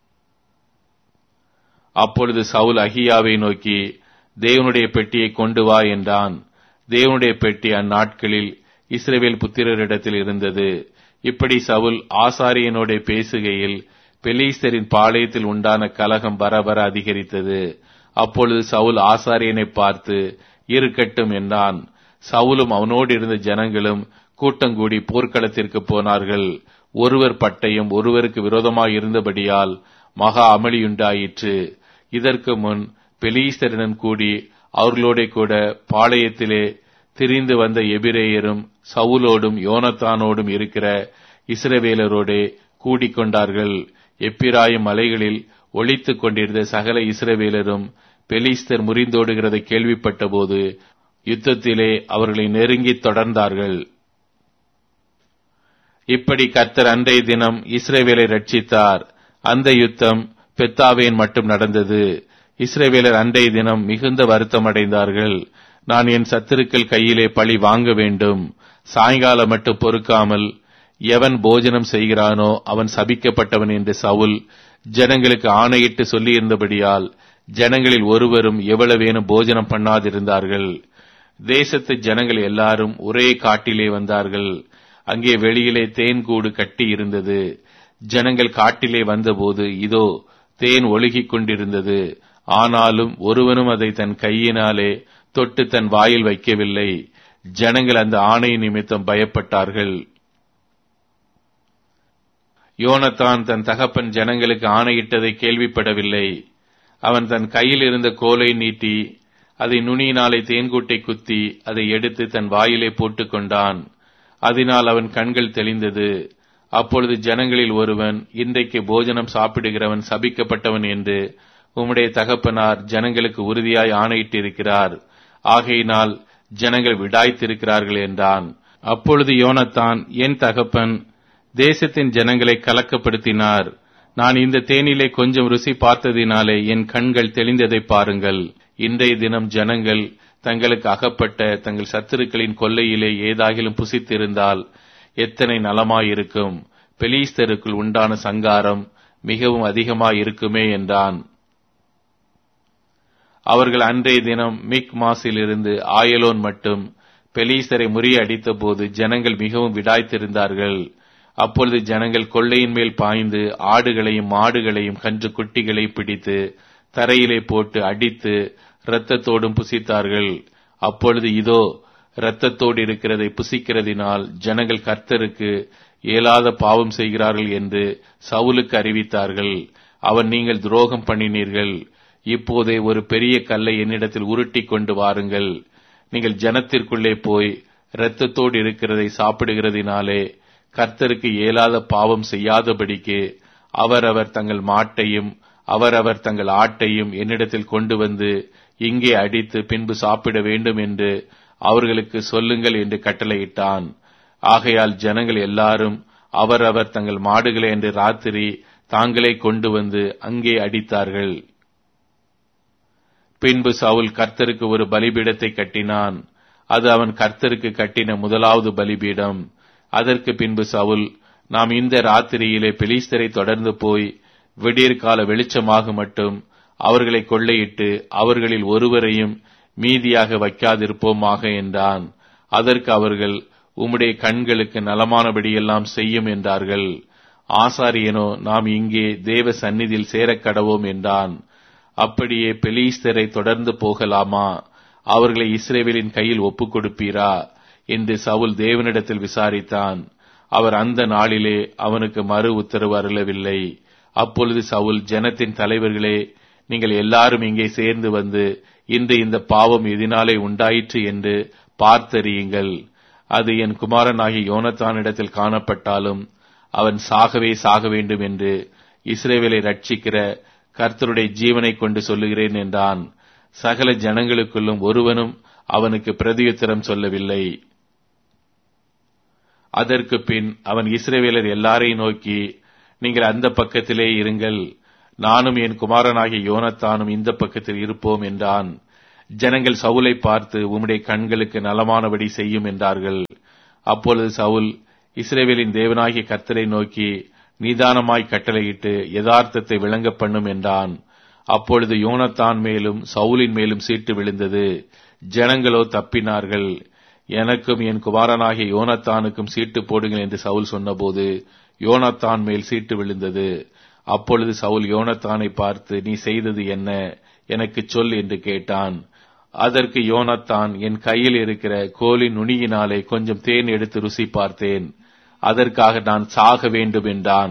அப்பொழுது சவுல் அகியாவை நோக்கி தேவனுடைய பெட்டியை கொண்டு வா என்றான் தேவனுடைய பெட்டி அந்நாட்களில் இஸ்ரேவேல் புத்திரரிடத்தில் இருந்தது இப்படி சவுல் ஆசாரியனோட பேசுகையில் பெலீஸ்தரின் பாளையத்தில் உண்டான கலகம் வர வர அதிகரித்தது அப்பொழுது சவுல் ஆசாரியனை பார்த்து இருக்கட்டும் என்றான் சவுலும் அவனோடு இருந்த ஜனங்களும் கூட்டங்கூடி போர்க்களத்திற்கு போனார்கள் ஒருவர் பட்டயம் ஒருவருக்கு விரோதமாய் இருந்தபடியால் மகா அமளியுண்டாயிற்று இதற்கு முன் பெலீஸ்தரிடம் கூடி அவர்களோட கூட பாளையத்திலே திரிந்து வந்த எபிரேயரும் சவுலோடும் யோனத்தானோடும் இருக்கிற இஸ்ரவேலரோடே கூடிக்கொண்டார்கள் எப்பிராயும் மலைகளில் ஒளித்துக் கொண்டிருந்த சகல இஸ்ரவேலரும் பெலிஸ்தர் முறிந்தோடுகிறதை கேள்விப்பட்டபோது யுத்தத்திலே அவர்களை நெருங்கி தொடர்ந்தார்கள் இப்படி கர்த்தர் அன்றைய தினம் இஸ்ரேவேலை ரட்சித்தார் அந்த யுத்தம் பெத்தாவேன் மட்டும் நடந்தது இஸ்ரேவேலர் அன்றைய தினம் மிகுந்த வருத்தம் அடைந்தார்கள் நான் என் சத்துருக்கள் கையிலே பழி வாங்க வேண்டும் சாயங்காலம் மட்டும் பொறுக்காமல் எவன் போஜனம் செய்கிறானோ அவன் சபிக்கப்பட்டவன் என்று சவுல் ஜனங்களுக்கு ஆணையிட்டு சொல்லியிருந்தபடியால் ஜனங்களில் ஒருவரும் எவ்வளவேனும் போஜனம் பண்ணாதிருந்தார்கள் தேசத்து ஜனங்கள் எல்லாரும் ஒரே காட்டிலே வந்தார்கள் அங்கே வெளியிலே தேன் கூடு கட்டி இருந்தது ஜனங்கள் காட்டிலே வந்தபோது இதோ தேன் ஒழுகிக் கொண்டிருந்தது ஆனாலும் ஒருவனும் அதை தன் கையினாலே தொட்டு தன் வாயில் வைக்கவில்லை ஜனங்கள் அந்த ஆணை நிமித்தம் பயப்பட்டார்கள் யோனத்தான் தன் தகப்பன் ஜனங்களுக்கு ஆணையிட்டதை கேள்விப்படவில்லை அவன் தன் கையில் இருந்த கோலை நீட்டி அதை நுனியினாலே தேன்கூட்டை குத்தி அதை எடுத்து தன் வாயிலே போட்டுக் கொண்டான் அதனால் அவன் கண்கள் தெளிந்தது அப்பொழுது ஜனங்களில் ஒருவன் இன்றைக்கு போஜனம் சாப்பிடுகிறவன் சபிக்கப்பட்டவன் என்று உம்முடைய தகப்பனார் ஜனங்களுக்கு உறுதியாய் ஆணையிட்டிருக்கிறார் ஆகையினால் ஜனங்கள் விடாய்த்திருக்கிறார்கள் என்றான் அப்பொழுது யோனத்தான் என் தகப்பன் தேசத்தின் ஜனங்களை கலக்கப்படுத்தினார் நான் இந்த தேனிலே கொஞ்சம் ருசி பார்த்ததினாலே என் கண்கள் தெளிந்ததை பாருங்கள் இன்றைய தினம் ஜனங்கள் தங்களுக்கு அகப்பட்ட தங்கள் சத்துருக்களின் கொல்லையிலே ஏதாகிலும் புசித்திருந்தால் எத்தனை நலமாயிருக்கும் பெலீஸ்தருக்குள் உண்டான சங்காரம் மிகவும் அதிகமாயிருக்குமே என்றான் அவர்கள் அன்றைய தினம் மிக் மாசிலிருந்து ஆயலோன் மட்டும் பெலீஸ்தரை முறியடித்த போது ஜனங்கள் மிகவும் விடாய்த்திருந்தார்கள் அப்பொழுது ஜனங்கள் கொள்ளையின் மேல் பாய்ந்து ஆடுகளையும் மாடுகளையும் கன்று குட்டிகளை பிடித்து தரையிலே போட்டு அடித்து இரத்தத்தோடும் புசித்தார்கள் அப்பொழுது இதோ இரத்தத்தோடு இருக்கிறதை புசிக்கிறதினால் ஜனங்கள் கர்த்தருக்கு இயலாத பாவம் செய்கிறார்கள் என்று சவுலுக்கு அறிவித்தார்கள் அவன் நீங்கள் துரோகம் பண்ணினீர்கள் இப்போதே ஒரு பெரிய கல்லை என்னிடத்தில் உருட்டி கொண்டு வாருங்கள் நீங்கள் ஜனத்திற்குள்ளே போய் இரத்தத்தோடு இருக்கிறதை சாப்பிடுகிறதினாலே கர்த்தருக்கு இயலாத பாவம் செய்யாதபடிக்கு அவரவர் தங்கள் மாட்டையும் அவரவர் தங்கள் ஆட்டையும் என்னிடத்தில் கொண்டு வந்து இங்கே அடித்து பின்பு சாப்பிட வேண்டும் என்று அவர்களுக்கு சொல்லுங்கள் என்று கட்டளையிட்டான் ஆகையால் ஜனங்கள் எல்லாரும் அவரவர் தங்கள் மாடுகளை என்று ராத்திரி தாங்களே கொண்டு வந்து அங்கே அடித்தார்கள் பின்பு சவுல் கர்த்தருக்கு ஒரு பலிபீடத்தை கட்டினான் அது அவன் கர்த்தருக்கு கட்டின முதலாவது பலிபீடம் அதற்கு பின்பு சவுல் நாம் இந்த ராத்திரியிலே பெலிஸ்தரை தொடர்ந்து போய் விடியற்கால வெளிச்சமாக மட்டும் அவர்களை கொள்ளையிட்டு அவர்களில் ஒருவரையும் மீதியாக வைக்காதிருப்போமாக என்றான் அதற்கு அவர்கள் உம்முடைய கண்களுக்கு நலமானபடியெல்லாம் செய்யும் என்றார்கள் ஆசாரியனோ நாம் இங்கே தேவ சந்நிதியில் சேரக் கடவோம் என்றான் அப்படியே பெலீஸ்தரை தொடர்ந்து போகலாமா அவர்களை இஸ்ரேவேலின் கையில் ஒப்புக் கொடுப்பீரா என்று சவுல் தேவனிடத்தில் விசாரித்தான் அவர் அந்த நாளிலே அவனுக்கு மறு உத்தரவு அருளவில்லை அப்பொழுது சவுல் ஜனத்தின் தலைவர்களே நீங்கள் எல்லாரும் இங்கே சேர்ந்து வந்து இன்று இந்த பாவம் இதனாலே உண்டாயிற்று என்று பார்த்தறியுங்கள் அது என் குமாரனாகிய யோனத்தானிடத்தில் காணப்பட்டாலும் அவன் சாகவே சாக வேண்டும் என்று இஸ்ரேவேலை ரட்சிக்கிற கர்த்தருடைய ஜீவனை கொண்டு சொல்லுகிறேன் என்றான் சகல ஜனங்களுக்குள்ளும் ஒருவனும் அவனுக்கு பிரதியுத்தரம் சொல்லவில்லை அதற்கு பின் அவன் இஸ்ரேவேலர் எல்லாரையும் நோக்கி நீங்கள் அந்த பக்கத்திலே இருங்கள் நானும் என் குமாரனாகிய யோனத்தானும் இந்த பக்கத்தில் இருப்போம் என்றான் ஜனங்கள் சவுலை பார்த்து உம்முடைய கண்களுக்கு நலமானபடி செய்யும் என்றார்கள் அப்பொழுது சவுல் இஸ்ரேவேலின் தேவனாகிய கர்த்தரை நோக்கி நிதானமாய் கட்டளையிட்டு யதார்த்தத்தை விளங்க பண்ணும் என்றான் அப்பொழுது யோனத்தான் மேலும் சவுலின் மேலும் சீட்டு விழுந்தது ஜனங்களோ தப்பினார்கள் எனக்கும் என் குமாரனாகிய யோனத்தானுக்கும் சீட்டு போடுங்கள் என்று சவுல் சொன்னபோது யோனத்தான் மேல் சீட்டு விழுந்தது அப்பொழுது சவுல் யோனத்தானை பார்த்து நீ செய்தது என்ன எனக்கு சொல் என்று கேட்டான் அதற்கு யோனத்தான் என் கையில் இருக்கிற கோலின் நுனியினாலே கொஞ்சம் தேன் எடுத்து ருசி பார்த்தேன் அதற்காக நான் சாக வேண்டும் என்றான்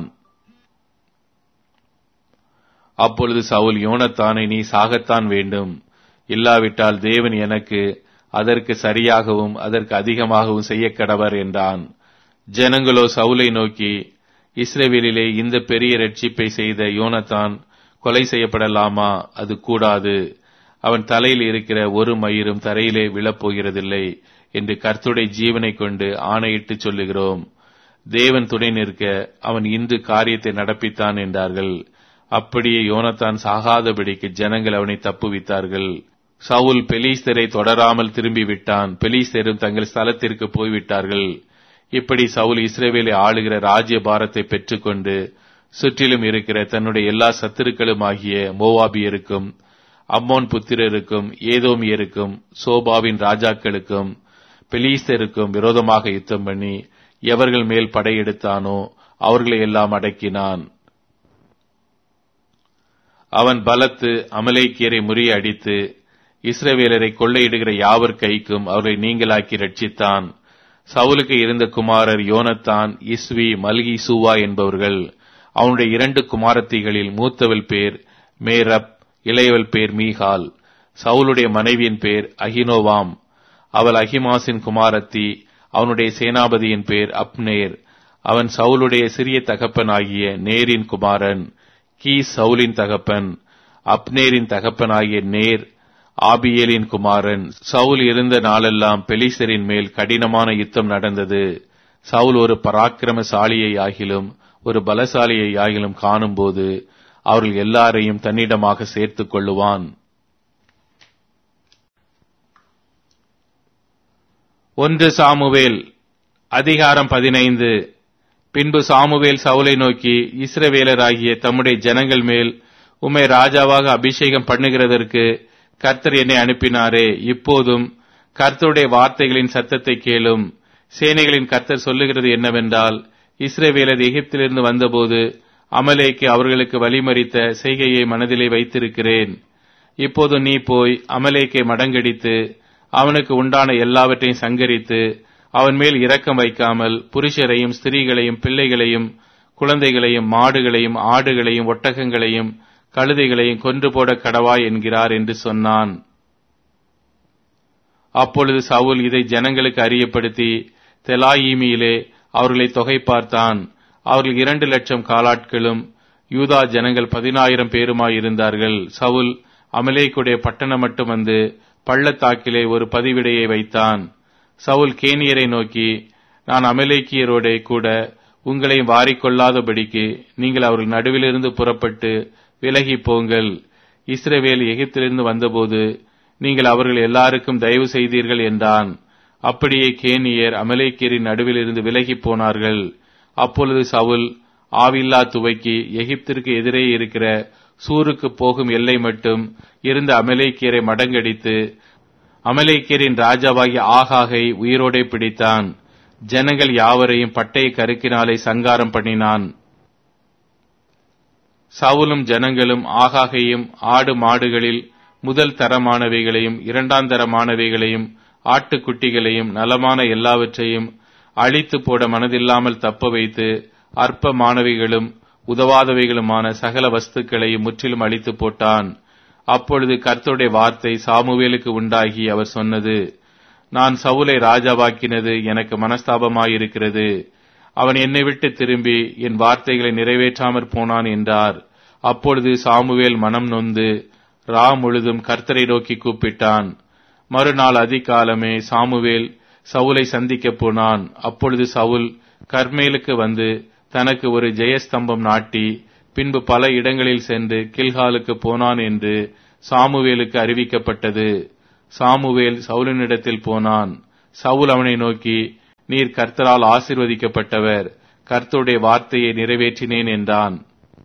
அப்பொழுது சவுல் யோனத்தானை நீ சாகத்தான் வேண்டும் இல்லாவிட்டால் தேவன் எனக்கு அதற்கு சரியாகவும் அதற்கு அதிகமாகவும் செய்ய கடவர் என்றான் ஜனங்களோ சவுலை நோக்கி இஸ்ரேவேலிலே இந்த பெரிய ரட்சிப்பை செய்த யோனத்தான் கொலை செய்யப்படலாமா அது கூடாது அவன் தலையில் இருக்கிற ஒரு மயிரும் தரையிலே விழப்போகிறதில்லை என்று கர்த்துடைய ஜீவனை கொண்டு ஆணையிட்டு சொல்லுகிறோம் தேவன் துணை நிற்க அவன் இன்று காரியத்தை நடப்பித்தான் என்றார்கள் அப்படியே யோனத்தான் சாகாதபடிக்கு ஜனங்கள் அவனை தப்புவித்தார்கள் சவுல் பெலிஸ்தரை தொடராமல் திரும்பி விட்டான் பெலிஸ்தரும் தங்கள் ஸ்தலத்திற்கு போய்விட்டார்கள் இப்படி சவுல் இஸ்ரேவேலை ஆளுகிற ராஜ்ய பாரத்தை பெற்றுக்கொண்டு சுற்றிலும் இருக்கிற தன்னுடைய எல்லா சத்துருக்களும் ஆகிய மோவாபியருக்கும் அம்மோன் புத்திரருக்கும் ஏதோமியருக்கும் சோபாவின் ராஜாக்களுக்கும் பெலீஸ்தருக்கும் விரோதமாக யுத்தம் பண்ணி எவர்கள் மேல் படையெடுத்தானோ அவர்களை எல்லாம் அடக்கினான் அவன் பலத்து அமலேக்கியரை முறியடித்து இஸ்ரவேலரை கொள்ளையிடுகிற யாவர் கைக்கும் அவரை நீங்களாக்கி ரட்சித்தான் சவுலுக்கு இருந்த குமாரர் யோனத்தான் இஸ்வி மல்கி சூவா என்பவர்கள் அவனுடைய இரண்டு குமாரத்திகளில் மூத்தவள் பேர் மேரப் இளையவள் பேர் மீகால் சவுலுடைய மனைவியின் பேர் அகினோவாம் அவள் அகிமாசின் குமாரத்தி அவனுடைய சேனாபதியின் பேர் அப்னேர் அவன் சவுலுடைய சிறிய தகப்பன் ஆகிய நேரின் குமாரன் கீ சவுலின் தகப்பன் அப்னேரின் தகப்பனாகிய நேர் ஆபியேலின் குமாரன் சவுல் இருந்த நாளெல்லாம் பெலிசரின் மேல் கடினமான யுத்தம் நடந்தது சவுல் ஒரு பராக்கிரமசாலியை ஆகிலும் ஒரு பலசாலியை ஆகிலும் காணும்போது அவர்கள் எல்லாரையும் தன்னிடமாக சேர்த்துக் கொள்ளுவான் ஒன்று சாமுவேல் அதிகாரம் பதினைந்து பின்பு சாமுவேல் சவுலை நோக்கி இஸ்ரவேலராகிய தம்முடைய ஜனங்கள் மேல் உம்மை ராஜாவாக அபிஷேகம் பண்ணுகிறதற்கு கர்த்தர் என்னை அனுப்பினாரே இப்போதும் கர்த்தருடைய வார்த்தைகளின் சத்தத்தை கேளும் சேனைகளின் கர்த்தர் சொல்லுகிறது என்னவென்றால் இஸ்ரேவேலர் எகிப்திலிருந்து வந்தபோது அமலேக்கு அவர்களுக்கு வழிமறித்த செய்கையை மனதிலே வைத்திருக்கிறேன் இப்போது நீ போய் அமலேக்கை மடங்கடித்து அவனுக்கு உண்டான எல்லாவற்றையும் சங்கரித்து அவன் மேல் இரக்கம் வைக்காமல் புருஷரையும் ஸ்திரீகளையும் பிள்ளைகளையும் குழந்தைகளையும் மாடுகளையும் ஆடுகளையும் ஒட்டகங்களையும் கழுதைகளையும் கொன்று போட கடவாய் என்கிறார் என்று சொன்னான் அப்பொழுது சவுல் இதை ஜனங்களுக்கு அறியப்படுத்தி தெலாயிமியிலே அவர்களை தொகை பார்த்தான் அவர்கள் இரண்டு லட்சம் காலாட்களும் யூதா ஜனங்கள் பதினாயிரம் பேருமாய் இருந்தார்கள் சவுல் அமலேக்குடைய பட்டணம் மட்டும் வந்து பள்ளத்தாக்கிலே ஒரு பதிவிடையை வைத்தான் சவுல் கேனியரை நோக்கி நான் அமலேக்கியரோட கூட உங்களையும் வாரிக்கொள்ளாதபடிக்கு நீங்கள் அவர்கள் நடுவிலிருந்து புறப்பட்டு விலகி போங்கள் இஸ்ரவேல் எகிப்திலிருந்து வந்தபோது நீங்கள் அவர்கள் எல்லாருக்கும் தயவு செய்தீர்கள் என்றான் அப்படியே கேனியர் அமலேக்கியரின் நடுவிலிருந்து விலகி போனார்கள் அப்பொழுது சவுல் ஆவில்லா துவைக்கு எகிப்திற்கு எதிரே இருக்கிற சூருக்கு போகும் எல்லை மட்டும் இருந்த அமலேக்கியரை மடங்கடித்து அமலேக்கியரின் ராஜாவாகிய ஆகாகை உயிரோடே பிடித்தான் ஜனங்கள் யாவரையும் பட்டய கருக்கினாலே சங்காரம் பண்ணினான் சவுலும் ஜனங்களும் ஆகாகையும் ஆடு மாடுகளில் முதல் தரமானவைகளையும் இரண்டாம் தரமானவைகளையும் ஆட்டுக்குட்டிகளையும் நலமான எல்லாவற்றையும் அழித்து போட மனதில்லாமல் தப்ப வைத்து அற்பமானவைகளும் உதவாதவைகளுமான சகல வஸ்துக்களையும் முற்றிலும் அழித்து போட்டான் அப்பொழுது கர்த்தருடைய வார்த்தை சாமுவேலுக்கு உண்டாகி அவர் சொன்னது நான் சவுலை ராஜாவாக்கினது எனக்கு மனஸ்தாபமாயிருக்கிறது அவன் என்னை விட்டு திரும்பி என் வார்த்தைகளை நிறைவேற்றாமற் போனான் என்றார் அப்பொழுது சாமுவேல் மனம் நொந்து ரா முழுதும் கர்த்தரை நோக்கி கூப்பிட்டான் மறுநாள் அதிகாலமே சாமுவேல் சவுலை சந்திக்கப் போனான் அப்பொழுது சவுல் கர்மேலுக்கு வந்து தனக்கு ஒரு ஜெயஸ்தம்பம் நாட்டி பின்பு பல இடங்களில் சென்று கில்காலுக்கு போனான் என்று சாமுவேலுக்கு அறிவிக்கப்பட்டது சாமுவேல் சவுலினிடத்தில் போனான் சவுல் அவனை நோக்கி நீர் கர்த்தரால் ஆசிர்வதிக்கப்பட்டவர் கர்த்தருடைய வார்த்தையை நிறைவேற்றினேன் என்றான்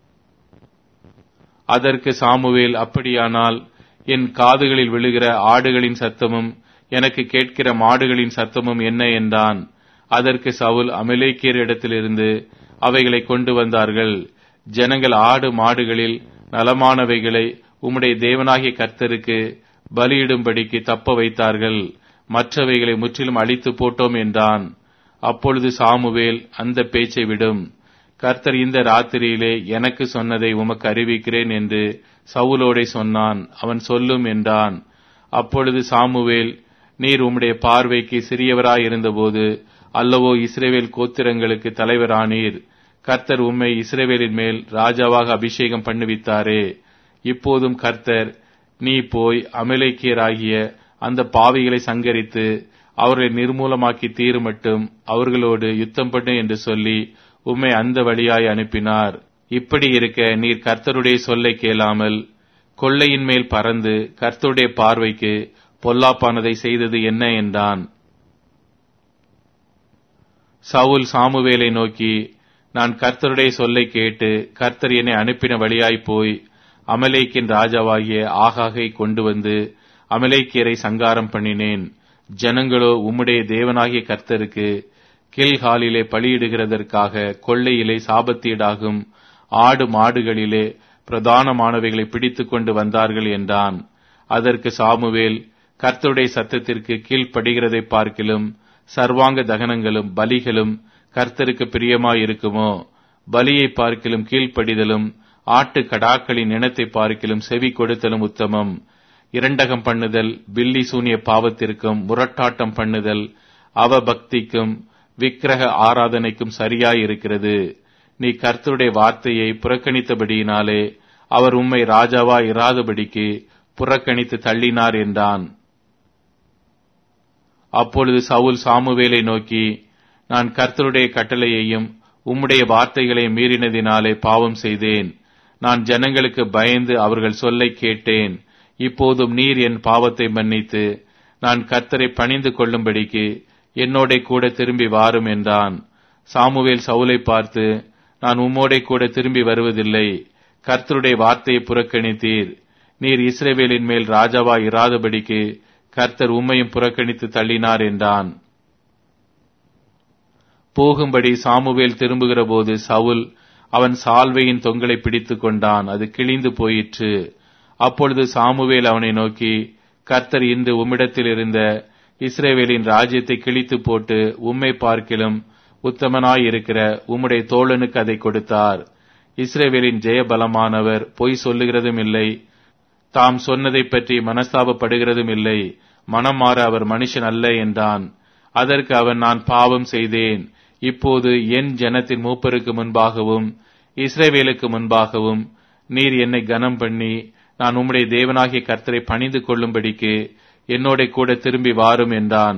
அதற்கு சாமுவேல் அப்படியானால் என் காதுகளில் விழுகிற ஆடுகளின் சத்தமும் எனக்கு கேட்கிற மாடுகளின் சத்தமும் என்ன என்றான் அதற்கு சவுல் அமலேக்கியர் இடத்திலிருந்து அவைகளை கொண்டு வந்தார்கள் ஜனங்கள் ஆடு மாடுகளில் நலமானவைகளை உம்முடைய தேவனாகிய கர்த்தருக்கு பலியிடும்படிக்கு தப்ப வைத்தார்கள் மற்றவைகளை முற்றிலும் அழித்து போட்டோம் என்றான் அப்பொழுது சாமுவேல் அந்த பேச்சை விடும் கர்த்தர் இந்த ராத்திரியிலே எனக்கு சொன்னதை உமக்கு அறிவிக்கிறேன் என்று சவுலோடே சொன்னான் அவன் சொல்லும் என்றான் அப்பொழுது சாமுவேல் நீர் உம்முடைய பார்வைக்கு சிறியவராயிருந்தபோது அல்லவோ இஸ்ரேவேல் கோத்திரங்களுக்கு தலைவரானீர் கர்த்தர் உம்மை இஸ்ரேவேலின் மேல் ராஜாவாக அபிஷேகம் பண்ணுவித்தாரே இப்போதும் கர்த்தர் நீ போய் அமலேக்கியராகிய அந்த பாவிகளை சங்கரித்து அவர்களை நிர்மூலமாக்கி தீருமட்டும் அவர்களோடு யுத்தம் பண்ணு என்று சொல்லி உம்மை அந்த வழியாய் அனுப்பினார் இப்படி இருக்க நீர் கர்த்தருடைய சொல்லை கேளாமல் கொள்ளையின் மேல் பறந்து கர்த்தருடைய பார்வைக்கு பொல்லாப்பானதை செய்தது என்ன என்றான் சவுல் சாமுவேலை நோக்கி நான் கர்த்தருடைய சொல்லை கேட்டு கர்த்தர் என்னை அனுப்பின வழியாய் போய் அமலேக்கின் ராஜாவாகிய ஆகாகை கொண்டு வந்து அமலேக்கியரை சங்காரம் பண்ணினேன் ஜனங்களோ உம்முடைய தேவனாகிய கர்த்தருக்கு கில்ஹாலிலே பலியிடுகிறதற்காக கொள்ளையிலே சாபத்தீடாகும் ஆடு மாடுகளிலே பிரதானமானவைகளை பிடித்துக் கொண்டு வந்தார்கள் என்றான் அதற்கு சாமுவேல் கர்த்தருடைய சத்தத்திற்கு கீழ்ப்படுகிறதை பார்க்கிலும் சர்வாங்க தகனங்களும் பலிகளும் கர்த்தருக்கு பிரியமாயிருக்குமோ பலியை பார்க்கிலும் கீழ்ப்படிதலும் ஆட்டு கடாக்களின் இனத்தை பார்க்கிலும் செவி கொடுத்தலும் உத்தமம் இரண்டகம் பண்ணுதல் பில்லி சூனிய பாவத்திற்கும் முரட்டாட்டம் பண்ணுதல் அவபக்திக்கும் விக்கிரக ஆராதனைக்கும் சரியாயிருக்கிறது நீ கர்த்தருடைய வார்த்தையை புறக்கணித்தபடியினாலே அவர் உம்மை ராஜாவா இராதபடிக்கு புறக்கணித்து தள்ளினார் என்றான் அப்பொழுது சவுல் சாமுவேலை நோக்கி நான் கர்த்தருடைய கட்டளையையும் உம்முடைய வார்த்தைகளை மீறினதினாலே பாவம் செய்தேன் நான் ஜனங்களுக்கு பயந்து அவர்கள் சொல்லை கேட்டேன் இப்போதும் நீர் என் பாவத்தை மன்னித்து நான் கர்த்தரை பணிந்து கொள்ளும்படிக்கு என்னோட கூட திரும்பி வாரும் என்றான் சாமுவேல் சவுலை பார்த்து நான் உம்மோட கூட திரும்பி வருவதில்லை கர்த்தருடைய வார்த்தையை புறக்கணித்தீர் நீர் இஸ்ரேவேலின் மேல் ராஜாவா இராதபடிக்கு கர்த்தர் உம்மையும் புறக்கணித்து தள்ளினார் என்றான் போகும்படி சாமுவேல் திரும்புகிற போது சவுல் அவன் சால்வையின் தொங்கலை பிடித்துக் கொண்டான் அது கிழிந்து போயிற்று அப்பொழுது சாமுவேல் அவனை நோக்கி கர்த்தர் இன்று உம்மிடத்தில் இருந்த இஸ்ரேவேலின் ராஜ்யத்தை கிழித்து போட்டு உம்மை பார்க்கிலும் உத்தமனாயிருக்கிற உம்முடைய தோழனுக்கு அதை கொடுத்தார் இஸ்ரேவேலின் ஜெயபலமானவர் பொய் சொல்லுகிறதும் இல்லை தாம் சொன்னதை பற்றி மனஸ்தாபப்படுகிறதும் இல்லை மனம் மாற அவர் மனுஷன் அல்ல என்றான் அதற்கு அவன் நான் பாவம் செய்தேன் இப்போது என் ஜனத்தின் மூப்பருக்கு முன்பாகவும் இஸ்ரேவேலுக்கு முன்பாகவும் நீர் என்னை கனம் பண்ணி நான் உம்முடைய தேவனாகிய கர்த்தரை பணிந்து கொள்ளும்படிக்கு என்னோட கூட திரும்பி வாரும் என்றான்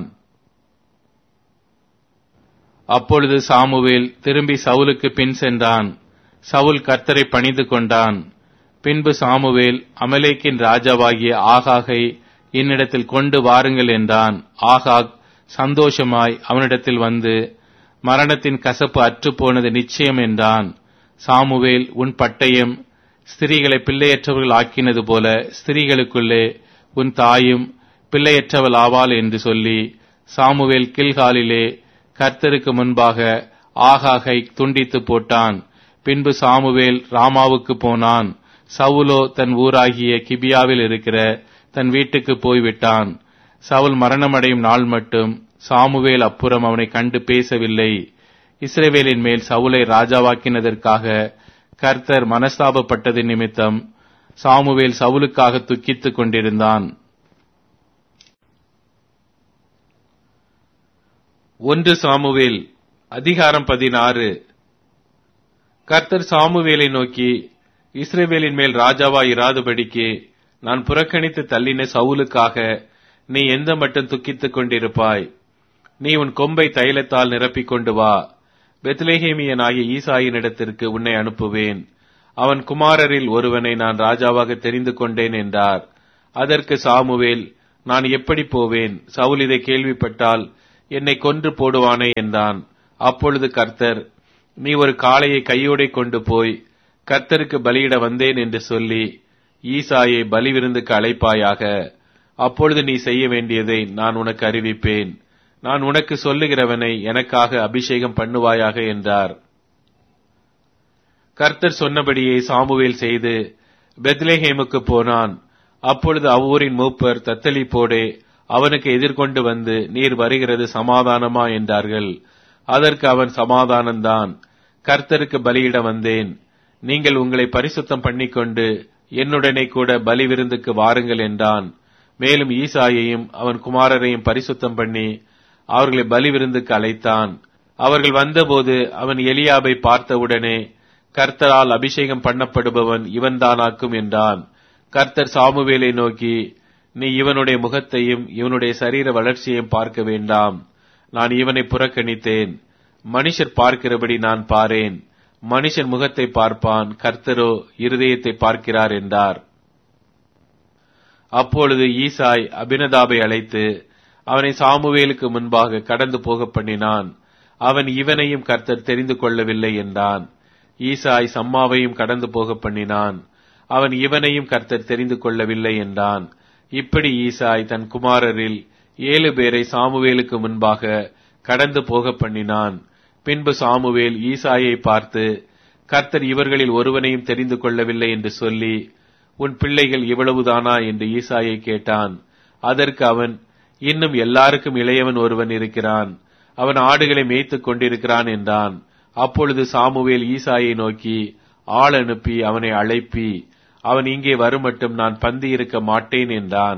அப்பொழுது சாமுவேல் திரும்பி சவுலுக்கு பின் சென்றான் சவுல் கர்த்தரை பணிந்து கொண்டான் பின்பு சாமுவேல் அமலேக்கின் ராஜாவாகிய ஆகாகை என்னிடத்தில் கொண்டு வாருங்கள் என்றான் ஆகாக் சந்தோஷமாய் அவனிடத்தில் வந்து மரணத்தின் கசப்பு அற்றுப்போனது நிச்சயம் என்றான் சாமுவேல் உன் பட்டயம் ஸ்திரீகளை பிள்ளையற்றவர்கள் ஆக்கினது போல ஸ்திரீகளுக்குள்ளே உன் தாயும் பிள்ளையற்றவள் ஆவாள் என்று சொல்லி சாமுவேல் கில்காலிலே கர்த்தருக்கு முன்பாக ஆகாகை துண்டித்து போட்டான் பின்பு சாமுவேல் ராமாவுக்கு போனான் சவுலோ தன் ஊராகிய கிபியாவில் இருக்கிற தன் வீட்டுக்கு போய்விட்டான் சவுல் மரணமடையும் நாள் மட்டும் சாமுவேல் அப்புறம் அவனை கண்டு பேசவில்லை இஸ்ரேவேலின் மேல் சவுலை ராஜாவாக்கினதற்காக கர்த்தர் மனஸ்தாபப்பட்டது நிமித்தம் சாமுவேல் சவுலுக்காக துக்கித்துக் கொண்டிருந்தான் ஒன்று சாமுவேல் அதிகாரம் பதினாறு கர்த்தர் சாமுவேலை நோக்கி இஸ்ரேவேலின் மேல் ராஜாவாய் இராதபடிக்கு நான் புறக்கணித்து தள்ளின சவுலுக்காக நீ எந்த மட்டும் துக்கித்துக் கொண்டிருப்பாய் நீ உன் கொம்பை தைலத்தால் நிரப்பிக் கொண்டு வா பெத்லேஹேமியனாகிய ஈசாயினிடத்திற்கு உன்னை அனுப்புவேன் அவன் குமாரரில் ஒருவனை நான் ராஜாவாக தெரிந்து கொண்டேன் என்றார் அதற்கு சாமுவேல் நான் எப்படி போவேன் சவுல் இதை கேள்விப்பட்டால் என்னை கொன்று போடுவானே என்றான் அப்பொழுது கர்த்தர் நீ ஒரு காளையை கையோடே கொண்டு போய் கர்த்தருக்கு பலியிட வந்தேன் என்று சொல்லி ஈசாயை பலிவிருந்துக்கு அழைப்பாயாக அப்பொழுது நீ செய்ய வேண்டியதை நான் உனக்கு அறிவிப்பேன் நான் உனக்கு சொல்லுகிறவனை எனக்காக அபிஷேகம் பண்ணுவாயாக என்றார் கர்த்தர் சொன்னபடியே சாமுவேல் செய்து பெத்லேஹேமுக்கு போனான் அப்பொழுது அவ்வூரின் மூப்பர் தத்தளிப்போடே அவனுக்கு எதிர்கொண்டு வந்து நீர் வருகிறது சமாதானமா என்றார்கள் அதற்கு அவன் சமாதானம்தான் கர்த்தருக்கு பலியிட வந்தேன் நீங்கள் உங்களை பரிசுத்தம் பண்ணிக்கொண்டு என்னுடனே கூட பலி விருந்துக்கு வாருங்கள் என்றான் மேலும் ஈசாயையும் அவன் குமாரரையும் பரிசுத்தம் பண்ணி அவர்களை பலி விருந்துக்கு அழைத்தான் அவர்கள் வந்தபோது அவன் எலியாபை பார்த்தவுடனே கர்த்தரால் அபிஷேகம் பண்ணப்படுபவன் இவன்தானாக்கும் என்றான் கர்த்தர் சாமுவேலை நோக்கி நீ இவனுடைய முகத்தையும் இவனுடைய சரீர வளர்ச்சியையும் பார்க்க வேண்டாம் நான் இவனை புறக்கணித்தேன் மனுஷர் பார்க்கிறபடி நான் பாரேன் மனுஷன் முகத்தை பார்ப்பான் கர்த்தரோ இருதயத்தை பார்க்கிறார் என்றார் அப்பொழுது ஈசாய் அபினதாபை அழைத்து அவனை சாமுவேலுக்கு முன்பாக கடந்து போக பண்ணினான் அவன் இவனையும் கர்த்தர் தெரிந்து கொள்ளவில்லை என்றான் ஈசாய் சம்மாவையும் கடந்து போக பண்ணினான் அவன் இவனையும் கர்த்தர் தெரிந்து கொள்ளவில்லை என்றான் இப்படி ஈசாய் தன் குமாரரில் ஏழு பேரை சாமுவேலுக்கு முன்பாக கடந்து போக பண்ணினான் பின்பு சாமுவேல் ஈசாயை பார்த்து கர்த்தர் இவர்களில் ஒருவனையும் தெரிந்து கொள்ளவில்லை என்று சொல்லி உன் பிள்ளைகள் இவ்வளவுதானா என்று ஈசாயை கேட்டான் அதற்கு அவன் இன்னும் எல்லாருக்கும் இளையவன் ஒருவன் இருக்கிறான் அவன் ஆடுகளை மேய்த்துக் கொண்டிருக்கிறான் என்றான் அப்பொழுது சாமுவேல் ஈசாயை நோக்கி ஆள் அனுப்பி அவனை அழைப்பி அவன் இங்கே வருமட்டும் நான் பந்தி இருக்க மாட்டேன் என்றான்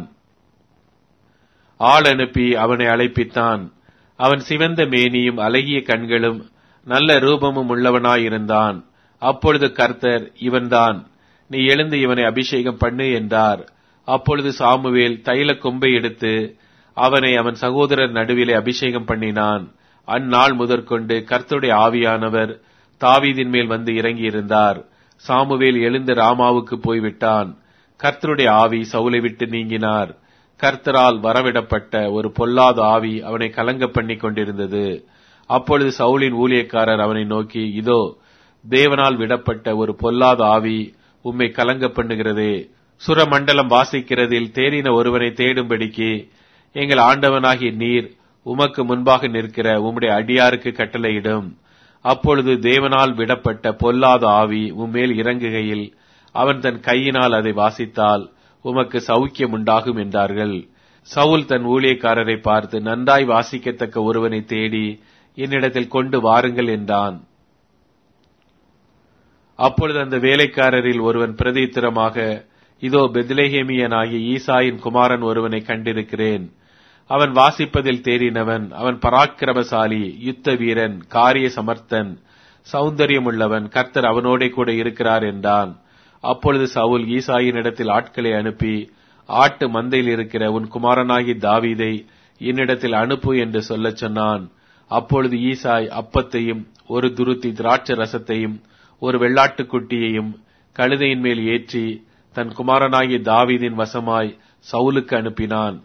ஆள் அனுப்பி அவனை அழைப்பித்தான் அவன் சிவந்த மேனியும் அழகிய கண்களும் நல்ல ரூபமும் உள்ளவனாயிருந்தான் அப்பொழுது கர்த்தர் இவன்தான் நீ எழுந்து இவனை அபிஷேகம் பண்ணு என்றார் அப்பொழுது சாமுவேல் தைல கொம்பை எடுத்து அவனை அவன் சகோதரர் நடுவிலே அபிஷேகம் பண்ணினான் அந்நாள் முதற்கொண்டு கர்த்தருடைய ஆவியானவர் தாவீதின் மேல் வந்து இறங்கியிருந்தார் சாமுவேல் எழுந்து ராமாவுக்கு போய்விட்டான் கர்த்தருடைய ஆவி சவுலை விட்டு நீங்கினார் கர்த்தரால் வரவிடப்பட்ட ஒரு பொல்லாத ஆவி அவனை கலங்க பண்ணி கொண்டிருந்தது அப்பொழுது சவுலின் ஊழியக்காரர் அவனை நோக்கி இதோ தேவனால் விடப்பட்ட ஒரு பொல்லாத ஆவி உம்மை கலங்க பண்ணுகிறதே சுரமண்டலம் வாசிக்கிறதில் தேறின ஒருவனை தேடும்படிக்கு எங்கள் ஆண்டவனாகிய நீர் உமக்கு முன்பாக நிற்கிற உம்முடைய அடியாருக்கு கட்டளையிடும் அப்பொழுது தேவனால் விடப்பட்ட பொல்லாத ஆவி உம்மேல் இறங்குகையில் அவன் தன் கையினால் அதை வாசித்தால் உமக்கு சௌக்கியம் உண்டாகும் என்றார்கள் சவுல் தன் ஊழியக்காரரை பார்த்து நன்றாய் வாசிக்கத்தக்க ஒருவனை தேடி என்னிடத்தில் கொண்டு வாருங்கள் என்றான் அப்பொழுது அந்த வேலைக்காரரில் ஒருவன் பிரதித்திரமாக இதோ பெத்லேஹேமியனாகிய ஈசாயின் குமாரன் ஒருவனை கண்டிருக்கிறேன் அவன் வாசிப்பதில் தேறினவன் அவன் பராக்கிரமசாலி யுத்த வீரன் காரிய சமர்த்தன் சௌந்தரியமுள்ளவன் கர்த்தர் அவனோடே கூட இருக்கிறார் என்றான் அப்பொழுது சவுல் ஈசாயின் இடத்தில் ஆட்களை அனுப்பி ஆட்டு மந்தையில் இருக்கிற உன் குமாரனாகி தாவீதை என்னிடத்தில் அனுப்பு என்று சொல்லச் சொன்னான் அப்பொழுது ஈசாய் அப்பத்தையும் ஒரு துருத்தி திராட்சை ரசத்தையும் ஒரு வெள்ளாட்டுக்குட்டியையும் கழுதையின் மேல் ஏற்றி தன் குமாரனாகிய தாவீதின் வசமாய் சவுலுக்கு அனுப்பினான்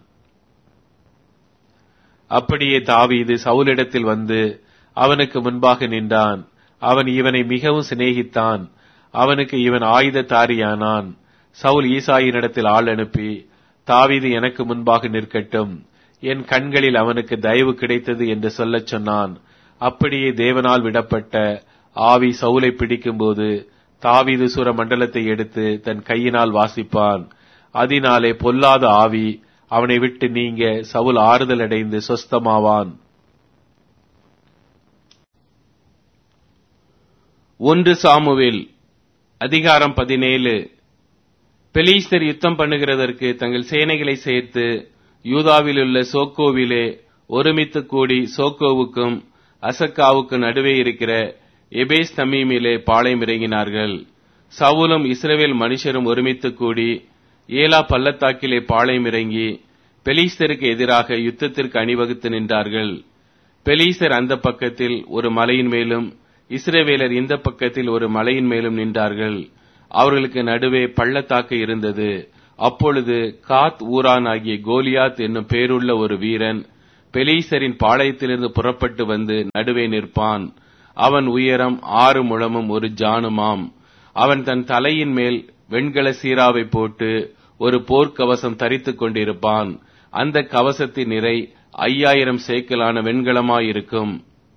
அப்படியே தாவீது சவுலிடத்தில் வந்து அவனுக்கு முன்பாக நின்றான் அவன் இவனை மிகவும் சிநேகித்தான் அவனுக்கு இவன் ஆயுததாரியானான் சவுல் ஈசாயினிடத்தில் ஆள் அனுப்பி தாவீது எனக்கு முன்பாக நிற்கட்டும் என் கண்களில் அவனுக்கு தயவு கிடைத்தது என்று சொல்லச் சொன்னான் அப்படியே தேவனால் விடப்பட்ட ஆவி சவுலை பிடிக்கும்போது தாவீது சுர மண்டலத்தை எடுத்து தன் கையினால் வாசிப்பான் அதனாலே பொல்லாத ஆவி அவனை விட்டு நீங்க சவுல் ஆறுதல் அடைந்து சொஸ்தமாவான் ஒன்று சாமுவேல் அதிகாரம் பதினேழு பெலீஸ்தர் யுத்தம் பண்ணுகிறதற்கு தங்கள் சேனைகளை சேர்த்து யூதாவிலுள்ள சோக்கோவிலே ஒருமித்து கூடி சோக்கோவுக்கும் அசக்காவுக்கு நடுவே இருக்கிற எபேஸ் தமீமிலே பாளையம் இறங்கினார்கள் சவுலும் இஸ்ரவேல் மனுஷரும் ஒருமித்து கூடி ஏலா பள்ளத்தாக்கிலே பாளையம் இறங்கி பெலீஸ்தருக்கு எதிராக யுத்தத்திற்கு அணிவகுத்து நின்றார்கள் பெலீஸ்தர் அந்த பக்கத்தில் ஒரு மலையின் மேலும் இஸ்ரவேலர் இந்த பக்கத்தில் ஒரு மலையின் மேலும் நின்றார்கள் அவர்களுக்கு நடுவே பள்ளத்தாக்கு இருந்தது அப்பொழுது காத் ஊரான் ஆகிய கோலியாத் என்னும் பேருள்ள ஒரு வீரன் பெலீசரின் பாளையத்திலிருந்து புறப்பட்டு வந்து நடுவே நிற்பான் அவன் உயரம் ஆறு முழமும் ஒரு ஜானுமாம் அவன் தன் தலையின் மேல் வெண்கல சீராவை போட்டு ஒரு போர்க்கவசம் தரித்துக் கொண்டிருப்பான் அந்த கவசத்தின் நிறை ஐயாயிரம் சேக்கலான வெண்கலமாயிருக்கும்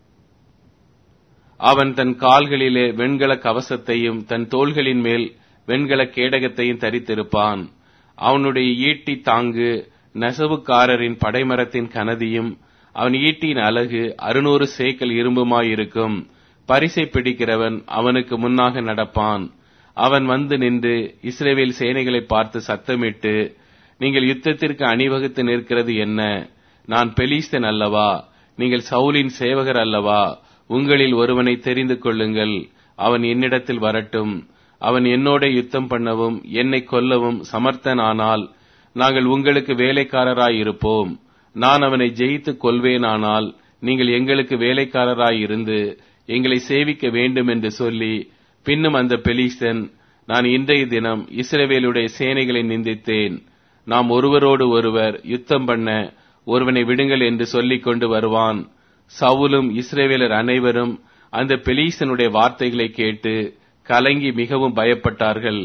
அவன் தன் கால்களிலே வெண்கல கவசத்தையும் தன் தோள்களின் மேல் வெண்கல கேடகத்தையும் தரித்திருப்பான் அவனுடைய ஈட்டி தாங்கு நெசவுக்காரரின் படைமரத்தின் கனதியும் அவன் ஈட்டியின் அழகு அறுநூறு சேக்கல் இரும்புமாயிருக்கும் பரிசை பிடிக்கிறவன் அவனுக்கு முன்னாக நடப்பான் அவன் வந்து நின்று இஸ்ரேவேல் சேனைகளை பார்த்து சத்தமிட்டு நீங்கள் யுத்தத்திற்கு அணிவகுத்து நிற்கிறது என்ன நான் பெலிஸ்தன் அல்லவா நீங்கள் சவுலின் சேவகர் அல்லவா உங்களில் ஒருவனை தெரிந்து கொள்ளுங்கள் அவன் என்னிடத்தில் வரட்டும் அவன் என்னோட யுத்தம் பண்ணவும் என்னை கொல்லவும் சமர்த்தனானால் நாங்கள் உங்களுக்கு வேலைக்காரராயிருப்போம் நான் அவனை ஜெயித்து கொள்வேனானால் நீங்கள் எங்களுக்கு வேலைக்காரராயிருந்து எங்களை சேவிக்க வேண்டும் என்று சொல்லி பின்னும் அந்த பெலிஸ்தன் நான் இன்றைய தினம் இஸ்ரவேலுடைய சேனைகளை நிந்தித்தேன் நாம் ஒருவரோடு ஒருவர் யுத்தம் பண்ண ஒருவனை விடுங்கள் என்று சொல்லிக் கொண்டு வருவான் சவுலும் இஸ்ரேவேலர் அனைவரும் அந்த பெலீசனுடைய வார்த்தைகளை கேட்டு கலங்கி மிகவும் பயப்பட்டார்கள்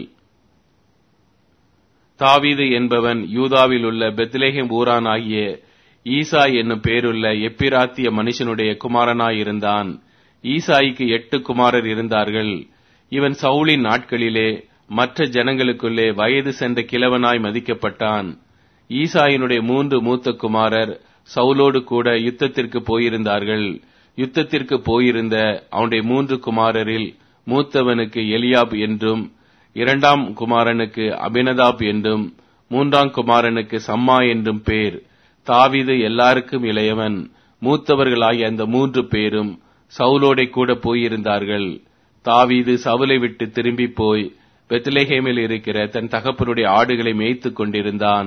தாவீது என்பவன் யூதாவில் உள்ள பெத்லேஹேம் ஊரான் ஆகிய ஈசா என்னும் பேருள்ள எப்பிராத்திய மனுஷனுடைய குமாரனாயிருந்தான் ஈசாய்க்கு எட்டு குமாரர் இருந்தார்கள் இவன் சவுலின் நாட்களிலே மற்ற ஜனங்களுக்குள்ளே வயது சென்ற கிழவனாய் மதிக்கப்பட்டான் ஈசாயினுடைய மூன்று மூத்த குமாரர் சவுலோடு கூட யுத்தத்திற்கு போயிருந்தார்கள் யுத்தத்திற்கு போயிருந்த அவனுடைய மூன்று குமாரரில் மூத்தவனுக்கு எலியாப் என்றும் இரண்டாம் குமாரனுக்கு அபினதாப் என்றும் மூன்றாம் குமாரனுக்கு சம்மா என்றும் பேர் தாவிது எல்லாருக்கும் இளையவன் மூத்தவர்களாகிய அந்த மூன்று பேரும் சவுலோடை கூட போயிருந்தார்கள் தாவீது சவுலை விட்டு திரும்பி போய் பெத்லேஹேமில் இருக்கிற தன் தகப்பனுடைய ஆடுகளை மேய்த்துக் கொண்டிருந்தான்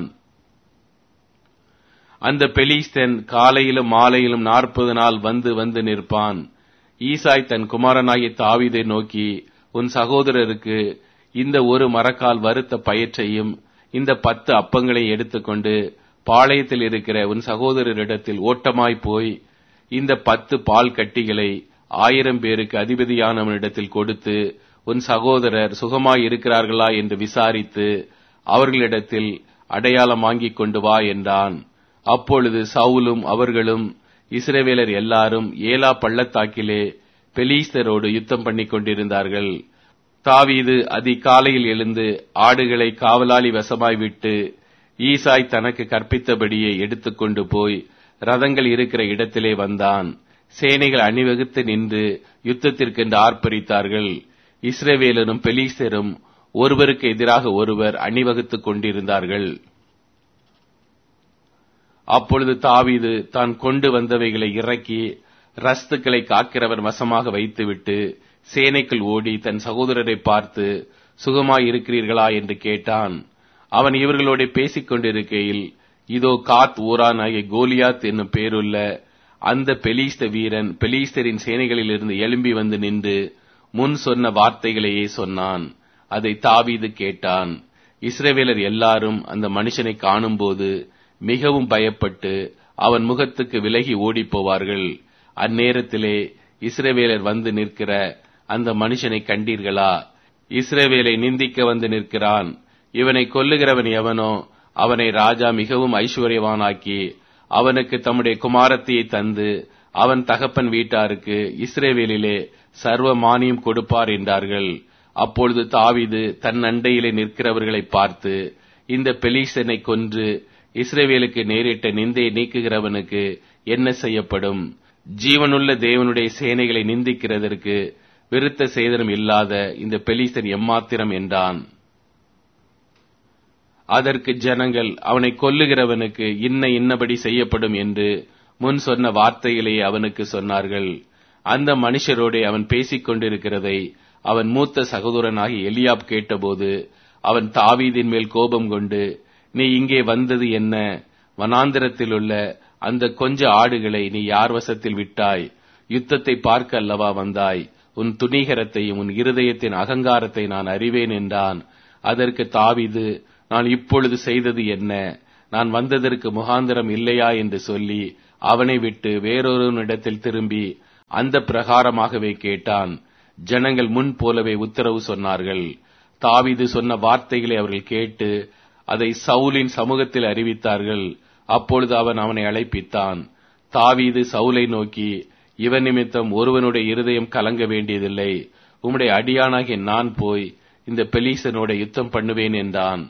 அந்த பெலிஸ்தன் காலையிலும் மாலையிலும் நாற்பது நாள் வந்து வந்து நிற்பான் ஈசாய் தன் குமாரனாகிய தாவீதை நோக்கி உன் சகோதரருக்கு இந்த ஒரு மரக்கால் வறுத்த பயிற்சையும் இந்த பத்து அப்பங்களை எடுத்துக்கொண்டு பாளையத்தில் இருக்கிற உன் சகோதரரிடத்தில் ஓட்டமாய் போய் இந்த பத்து பால் கட்டிகளை ஆயிரம் பேருக்கு அதிபதியானவனிடத்தில் கொடுத்து உன் சகோதரர் சுகமாய் இருக்கிறார்களா என்று விசாரித்து அவர்களிடத்தில் அடையாளம் வாங்கிக் கொண்டு வா என்றான் அப்பொழுது சவுலும் அவர்களும் இஸ்ரவேலர் எல்லாரும் ஏலா பள்ளத்தாக்கிலே பெலீஸ்தரோடு யுத்தம் பண்ணிக் கொண்டிருந்தார்கள் தாவீது அதிகாலையில் எழுந்து ஆடுகளை காவலாளி வசமாய் விட்டு ஈசாய் தனக்கு கற்பித்தபடியே எடுத்துக்கொண்டு போய் ரதங்கள் இருக்கிற இடத்திலே வந்தான் சேனைகள் அணிவகுத்து நின்று யுத்தத்திற்கென்று ஆர்ப்பரித்தார்கள் இஸ்ரவேலரும் பெலீஸ்தரும் ஒருவருக்கு எதிராக ஒருவர் அணிவகுத்துக் கொண்டிருந்தார்கள் அப்பொழுது தாவீது தான் கொண்டு வந்தவைகளை இறக்கி ரஸ்துக்களை காக்கிறவர் வசமாக வைத்துவிட்டு சேனைக்குள் ஓடி தன் சகோதரரை பார்த்து சுகமாய் இருக்கிறீர்களா என்று கேட்டான் அவன் இவர்களோட பேசிக் கொண்டிருக்கையில் இதோ காத் ஊரான் ஆகிய கோலியாத் என்னும் பேருள்ள அந்த பெலீஸ்த வீரன் பெலீஸ்தரின் சேனைகளிலிருந்து எழும்பி வந்து நின்று முன் சொன்ன வார்த்தைகளையே சொன்னான் அதை தாவீது கேட்டான் இஸ்ரவேலர் எல்லாரும் அந்த மனுஷனை காணும்போது மிகவும் பயப்பட்டு அவன் முகத்துக்கு விலகி ஓடிப் போவார்கள் அந்நேரத்திலே இஸ்ரவேலர் வந்து நிற்கிற அந்த மனுஷனை கண்டீர்களா இஸ்ரவேலை நிந்திக்க வந்து நிற்கிறான் இவனை கொல்லுகிறவன் எவனோ அவனை ராஜா மிகவும் ஐஸ்வர்யவானாக்கி அவனுக்கு தம்முடைய குமாரத்தியை தந்து அவன் தகப்பன் வீட்டாருக்கு இஸ்ரேவேலிலே சர்வ மானியம் கொடுப்பார் என்றார்கள் அப்பொழுது தாவிது தன் அண்டையிலே நிற்கிறவர்களை பார்த்து இந்த பெலீசனை கொன்று இஸ்ரேவேலுக்கு நேரிட்ட நிந்தையை நீக்குகிறவனுக்கு என்ன செய்யப்படும் ஜீவனுள்ள தேவனுடைய சேனைகளை நிந்திக்கிறதற்கு விருத்த சேதனம் இல்லாத இந்த பெலீசன் எம்மாத்திரம் என்றான் அதற்கு ஜனங்கள் அவனை கொல்லுகிறவனுக்கு இன்ன இன்னபடி செய்யப்படும் என்று முன் சொன்ன வார்த்தையிலேயே அவனுக்கு சொன்னார்கள் அந்த மனுஷரோடே அவன் பேசிக் கொண்டிருக்கிறதை அவன் மூத்த சகோதரனாகி எலியாப் கேட்டபோது அவன் தாவீதின் மேல் கோபம் கொண்டு நீ இங்கே வந்தது என்ன வனாந்திரத்தில் உள்ள அந்த கொஞ்ச ஆடுகளை நீ யார் வசத்தில் விட்டாய் யுத்தத்தை பார்க்க அல்லவா வந்தாய் உன் துணிகரத்தையும் உன் இருதயத்தின் அகங்காரத்தை நான் அறிவேன் என்றான் அதற்கு தாவிது நான் இப்பொழுது செய்தது என்ன நான் வந்ததற்கு முகாந்திரம் இல்லையா என்று சொல்லி அவனை விட்டு வேறொருவனிடத்தில் திரும்பி அந்த பிரகாரமாகவே கேட்டான் ஜனங்கள் முன் போலவே உத்தரவு சொன்னார்கள் தாவீது சொன்ன வார்த்தைகளை அவர்கள் கேட்டு அதை சவுலின் சமூகத்தில் அறிவித்தார்கள் அப்பொழுது அவன் அவனை அழைப்பித்தான் தாவீது சவுலை நோக்கி இவன் நிமித்தம் ஒருவனுடைய இருதயம் கலங்க வேண்டியதில்லை உம்முடைய அடியானாகிய நான் போய் இந்த பெலீசனோட யுத்தம் பண்ணுவேன் என்றான்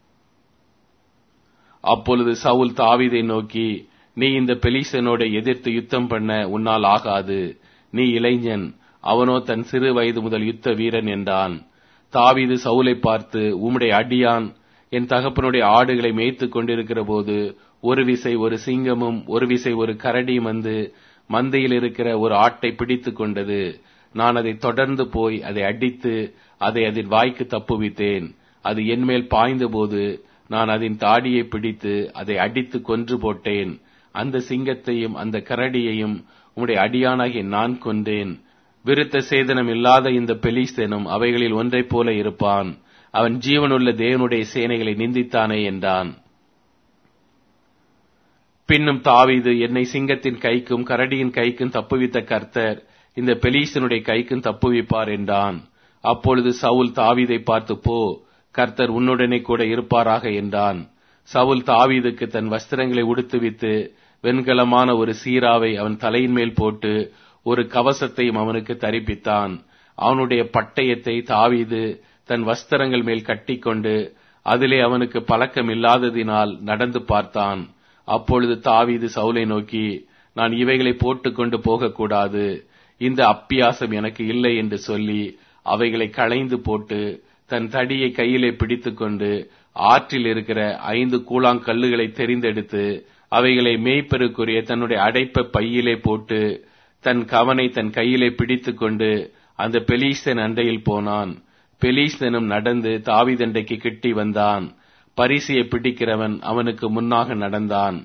அப்பொழுது சவுல் தாவீதை நோக்கி நீ இந்த பெலீசனோட எதிர்த்து யுத்தம் பண்ண உன்னால் ஆகாது நீ இளைஞன் அவனோ தன் சிறு வயது முதல் யுத்த வீரன் என்றான் தாவீது சவுலை பார்த்து உம்முடைய அடியான் என் தகப்பனுடைய ஆடுகளை மேய்த்துக் கொண்டிருக்கிற போது ஒரு விசை ஒரு சிங்கமும் ஒரு விசை ஒரு கரடியும் வந்து மந்தையில் இருக்கிற ஒரு ஆட்டை பிடித்துக் கொண்டது நான் அதை தொடர்ந்து போய் அதை அடித்து அதை அதன் வாய்க்கு தப்புவித்தேன் அது என்மேல் பாய்ந்தபோது நான் அதன் தாடியை பிடித்து அதை அடித்து கொன்று போட்டேன் அந்த சிங்கத்தையும் அந்த கரடியையும் உம்முடைய அடியானாகிய நான் கொன்றேன் விருத்த சேதனம் இல்லாத இந்த பெலிஸ்தேனும் அவைகளில் ஒன்றைப் போல இருப்பான் அவன் ஜீவனுள்ள தேவனுடைய சேனைகளை நிந்தித்தானே என்றான் பின்னும் தாவீது என்னை சிங்கத்தின் கைக்கும் கரடியின் கைக்கும் தப்புவித்த கர்த்தர் இந்த பெலீசனுடைய கைக்கும் தப்புவிப்பார் என்றான் அப்பொழுது சவுல் தாவீதை பார்த்து போ கர்த்தர் உன்னுடனே கூட இருப்பாராக என்றான் சவுல் தாவீதுக்கு தன் வஸ்திரங்களை உடுத்துவித்து வெண்கலமான ஒரு சீராவை அவன் தலையின் மேல் போட்டு ஒரு கவசத்தையும் அவனுக்கு தரிப்பித்தான் அவனுடைய பட்டயத்தை தாவீது தன் வஸ்திரங்கள் மேல் கட்டிக்கொண்டு அதிலே அவனுக்கு பழக்கம் இல்லாததினால் நடந்து பார்த்தான் அப்பொழுது தாவீது சவுலை நோக்கி நான் இவைகளை போட்டுக்கொண்டு போகக்கூடாது இந்த அப்பியாசம் எனக்கு இல்லை என்று சொல்லி அவைகளை களைந்து போட்டு தன் தடியை கையிலே பிடித்துக்கொண்டு ஆற்றில் இருக்கிற ஐந்து கூழாங்கல்லுகளை தெரிந்தெடுத்து அவைகளை மேய்ப்பருக்குரிய தன்னுடைய அடைப்ப பையிலே போட்டு தன் கவனை தன் கையிலே பிடித்துக்கொண்டு அந்த பெலீஸ்தன் அண்டையில் போனான் பெலீஸ்தனும் நடந்து தாவிதண்டைக்கு கிட்டி வந்தான் பரிசையை பிடிக்கிறவன் அவனுக்கு முன்னாக நடந்தான்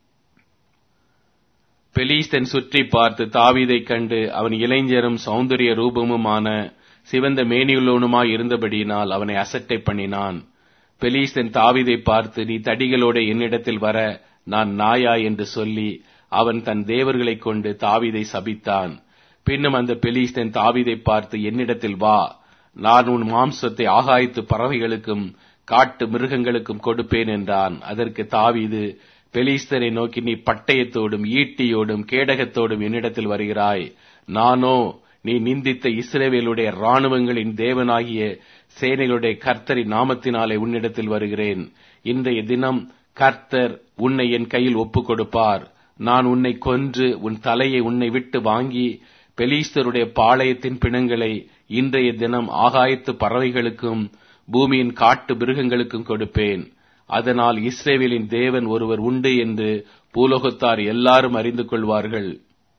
பெலீஸ்தன் சுற்றி பார்த்து தாவீதைக் கண்டு அவன் இளைஞரும் சௌந்தரிய ரூபமுமான சிவந்த மேனியுள்ளவனுமாய் இருந்தபடியினால் அவனை அசட்டை பண்ணினான் பெலீஸ்தன் தாவீதை பார்த்து நீ தடிகளோட என்னிடத்தில் வர நான் நாயா என்று சொல்லி அவன் தன் தேவர்களைக் கொண்டு தாவீதை சபித்தான் பின்னும் அந்த பெலீஸ்தன் தாவீதை பார்த்து என்னிடத்தில் வா நான் உன் மாம்சத்தை ஆகாயத்து பறவைகளுக்கும் காட்டு மிருகங்களுக்கும் கொடுப்பேன் என்றான் அதற்கு தாவீது பெலிஸ்தரை நோக்கி நீ பட்டயத்தோடும் ஈட்டியோடும் கேடகத்தோடும் என்னிடத்தில் வருகிறாய் நானோ நீ நிந்தித்த இஸ்ரேவேலுடைய இராணுவங்களின் தேவனாகிய சேனைகளுடைய கர்த்தரின் நாமத்தினாலே உன்னிடத்தில் வருகிறேன் இன்றைய தினம் கர்த்தர் உன்னை என் கையில் ஒப்புக் கொடுப்பார் நான் உன்னை கொன்று உன் தலையை உன்னை விட்டு வாங்கி பெலீஸ்தருடைய பாளையத்தின் பிணங்களை இன்றைய தினம் ஆகாயத்து பறவைகளுக்கும் பூமியின் காட்டு மிருகங்களுக்கும் கொடுப்பேன் அதனால் இஸ்ரேவேலின் தேவன் ஒருவர் உண்டு என்று பூலோகத்தார் எல்லாரும் அறிந்து கொள்வார்கள்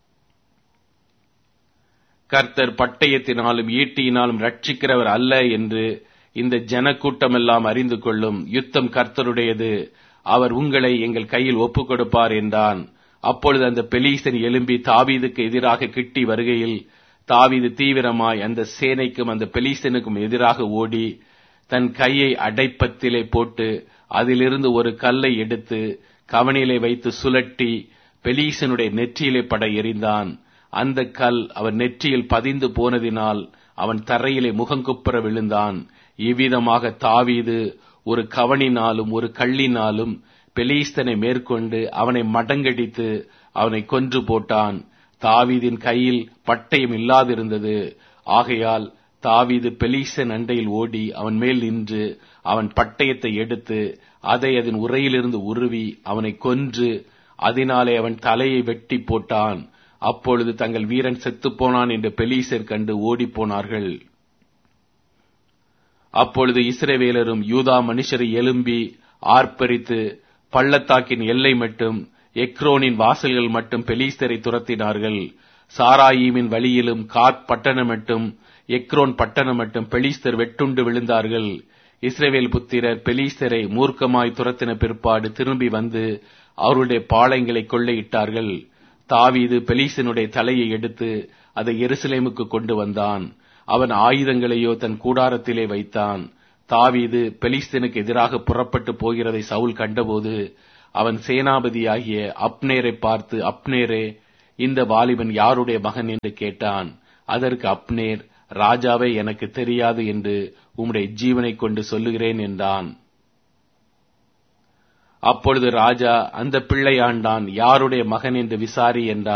கர்த்தர் பட்டயத்தினாலும் ஈட்டியினாலும் ரட்சிக்கிறவர் அல்ல என்று இந்த ஜனக்கூட்டமெல்லாம் அறிந்து கொள்ளும் யுத்தம் கர்த்தருடையது அவர் உங்களை எங்கள் கையில் ஒப்புக் கொடுப்பார் என்றான் அப்பொழுது அந்த பெலீசன் எழும்பி தாவீதுக்கு எதிராக கிட்டி வருகையில் தாவீது தீவிரமாய் அந்த சேனைக்கும் அந்த பெலீசனுக்கும் எதிராக ஓடி தன் கையை அடைப்பத்திலே போட்டு அதிலிருந்து ஒரு கல்லை எடுத்து கவனிலே வைத்து சுழட்டி பெலீசனுடைய நெற்றியிலே பட எறிந்தான் அந்த கல் அவன் நெற்றியில் பதிந்து போனதினால் அவன் தரையிலே முகங்குப்புற விழுந்தான் இவ்விதமாக தாவீது ஒரு கவனினாலும் ஒரு கள்ளினாலும் பெலீஸ்தனை மேற்கொண்டு அவனை மடங்கடித்து அவனை கொன்று போட்டான் தாவீதின் கையில் பட்டயம் இல்லாதிருந்தது ஆகையால் தாவீது பெலீசன் அண்டையில் ஓடி அவன் மேல் நின்று அவன் பட்டயத்தை எடுத்து அதை அதன் உரையிலிருந்து உருவி அவனை கொன்று அதனாலே அவன் தலையை வெட்டி போட்டான் அப்பொழுது தங்கள் வீரன் செத்துப்போனான் என்று பெலீசர் கண்டு ஓடிப்போனார்கள் அப்பொழுது இஸ்ரவேலரும் யூதா மனுஷரை எழும்பி ஆர்ப்பரித்து பள்ளத்தாக்கின் எல்லை மட்டும் எக்ரோனின் வாசல்கள் மட்டும் பெலீஸ்தரை துரத்தினார்கள் சாராயீமின் வழியிலும் காத் பட்டணம் மட்டும் எக்ரோன் பட்டணம் மட்டும் பெலிஸ்தர் வெட்டுண்டு விழுந்தார்கள் இஸ்ரேவேல் புத்திரர் பெலிஸ்தரை மூர்க்கமாய் துரத்தின பிற்பாடு திரும்பி வந்து அவருடைய பாளையங்களை கொள்ளையிட்டார்கள் தாவீது பெலீசனுடைய தலையை எடுத்து அதை எருசலேமுக்கு கொண்டு வந்தான் அவன் ஆயுதங்களையோ தன் கூடாரத்திலே வைத்தான் தாவீது பெலிஸ்தீனுக்கு எதிராக புறப்பட்டு போகிறதை சவுல் கண்டபோது அவன் சேனாபதியாகிய அப்னேரை பார்த்து அப்னேரே இந்த வாலிபன் யாருடைய மகன் என்று கேட்டான் அதற்கு அப்னேர் ராஜாவே எனக்கு தெரியாது என்று உம்முடைய ஜீவனை கொண்டு சொல்லுகிறேன் என்றான் அப்பொழுது ராஜா அந்த பிள்ளையாண்டான் யாருடைய மகன் என்று விசாரி என்றார்